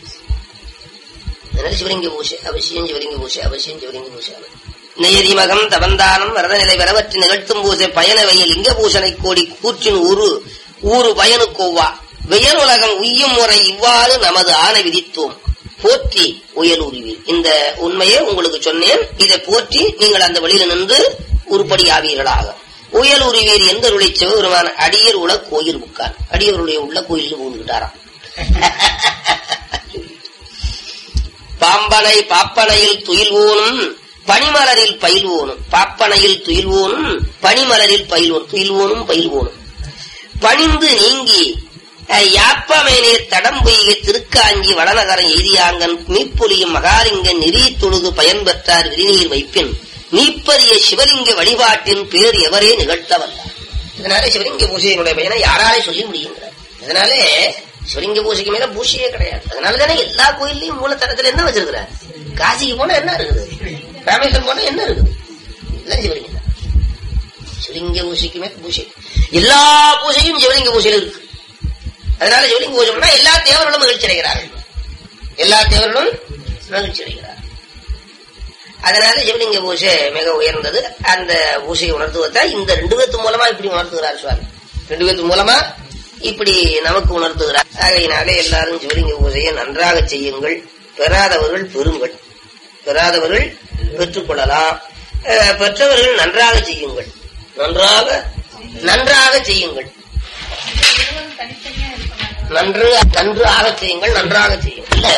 அதனால சிவலிங்க பூசை அவசியம் சிவலிங்க பூசை அவசியம் சிவலிங்க பூசை நெய்யதி மகம் தவந்தானம் வரத நிலை வரவற்றி நிகழ்த்தும் பூசை பயனவை லிங்க பூசனை கோடி கூற்றின் ஊரு ஊரு பயனுக்கோவா வெயர் உலகம் உய்யும் முறை இவ்வாறு நமது ஆணை விதித்தோம் போற்றி உயல் உருவி இந்த உண்மையை உங்களுக்கு சொன்னேன் இதை போற்றி நீங்கள் அந்த வழியில நின்று உருப்படி ஆவீர்களாக உயல் உருவீர் எந்த உருளை சிவபெருமான அடியர் உள்ள கோயில் புக்கார் அடியவருடைய உள்ள கோயில் ஊந்துட்டாராம் பாம்பனை பாப்பனையில் துயில்வோனும் பனிமலரில் பயில்வோனும் பாப்பனையில் துயில்வோனும் பனிமலரில் பயில்வோன் துயில்வோனும் பயில்வோனும் பணிந்து நீங்கி அஹ், யாப்பமேனீர் தடம்பொய்கை திருக்காஞ்சி வடநகரம் எய்தியாங்கன் மீப்பொலியும் மகாலிங்கன் நெறி தொழுது பயன் பெற்றார் விரிநீர் வைப்பின் நீப்பரிய சிவலிங்க வழிபாட்டின் பேர் எவரே நிகழ்த்தவல்ல இதனாலே சிவலிங்க பூஜையினுடைய பயனை யாராலே சொல்லி முடியுங்கிறார் இதனாலே சிவலிங்க பூஜைக்கு மேல பூஜையே கிடையாது அதனால தானே எல்லா கோயில்லையும் மூலத்தடத்துல என்ன வச்சிருக்கிறார் காசிக்கு போனா என்ன இருக்குது ராமேஸ்வரம் போனா என்ன இருக்குது எல்லாம் சிவலிங்கம் தான். சிவலிங்க பூஜைக்கு மேல பூஜை எல்லா பூஜையும் சிவலிங்க பூஜையில இருக்கு அதனால சிவலிங்க பூஜை பண்ணா எல்லா தேவர்களும் மகிழ்ச்சி அடைகிறார்கள் எல்லா தேவர்களும் மகிழ்ச்சி அடைகிறார் அதனால சிவலிங்க பூஜை மிக உயர்ந்தது அந்த பூஜையை உணர்த்துவதான் இந்த ரெண்டு பேத்து மூலமா இப்படி உணர்த்துகிறார் சுவாமி ரெண்டு பேத்து மூலமா இப்படி நமக்கு உணர்த்துகிறார் ஆகையினாலே எல்லாரும் சிவலிங்க பூஜையை நன்றாக செய்யுங்கள் பெறாதவர்கள் பெறுங்கள் பெறாதவர்கள் பெற்றுக்கொள்ளலாம் அஹ், பெற்றவர்கள் நன்றாக செய்யுங்கள் நன்றாக நன்றாக செய்யுங்கள் நன்று நன்றாக செய்யுங்கள் நன்றாக செய்யுங்கள் இல்ல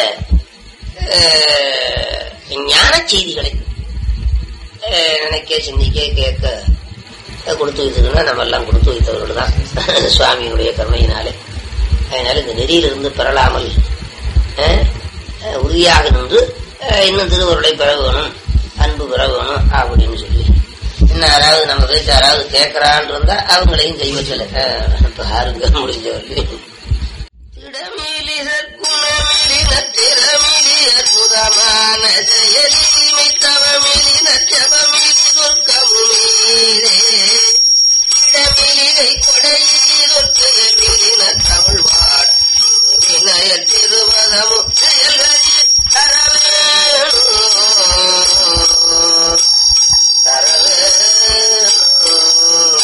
அஹ், ஞான செய்திகளை அஹ், நினைக்க சிந்திக்க கேட்க அஹ், கொடுத்து வைத்ததுன்னா நம்ம எல்லாம் கொடுத்து வைத்தவர்கள் தான் சுவாமியினுடைய கருணையினாலே அதனால இந்த நெறியிலிருந்து பெறலாமல் அஹ், அஹ், உறுதியாக நின்று அஹ், இன்னும் திருவருளை பெற வேணும் அன்பு பெற வேணும் அப்படின்னு சொல்லி இன்னும் யாராவது நம்ம பேச யாராவது கேட்கறான்னு இருந்தா அவங்களையும் செய்வ சொல்ல பாருங்க முடிஞ்சவர்கள் திடமிலிசற் குணமிலினத் திறமிலியற் புதமான செயலிமை தவமிலினச் செவமிலி துர்க்கமுமீரே. திடமிலிகை கொடையிலொற்கு எமிலினத் தமிழ்வாட. வினயத் திருவதமும் செயல்களில் தரவேணும். தரவேணும்.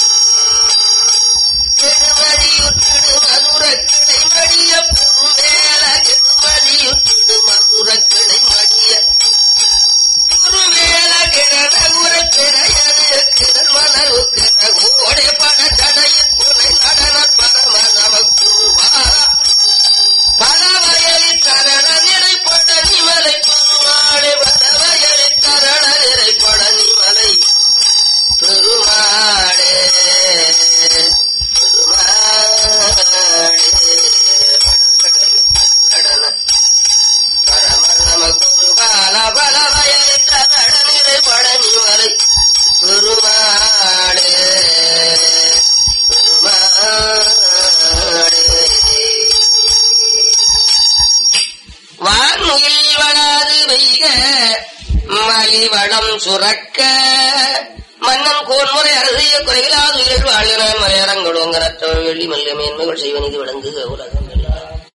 கெடுமதியுற்றிடு மதுரக்கிளை மடிய புருமேல கெடுமதியுற்றிடு மதுரக்கிளை மடிய புருமேல கிரண உரப்பிறையது கிரண் மலரு கிர ஓடை பட தடையில் புனை நடன பரம நமக்குருவா பலவயலி தரண நிறைப்பட நிமலை பெருமாளை பலவயலி தரண நிறைப்பட நிமலை பெருமாளே வான்முகில் வளாது வெய்க மலிவளம் சுரக்க மன்னன் கோன்முறை அரசிய குறையிலாது உயிர் வாழ்கிறான் மலையரங்கள் உங்கரற்ற வெள்ளி மல்லிய மேன்மைகள் செய்வனிது விளங்குக உலகம்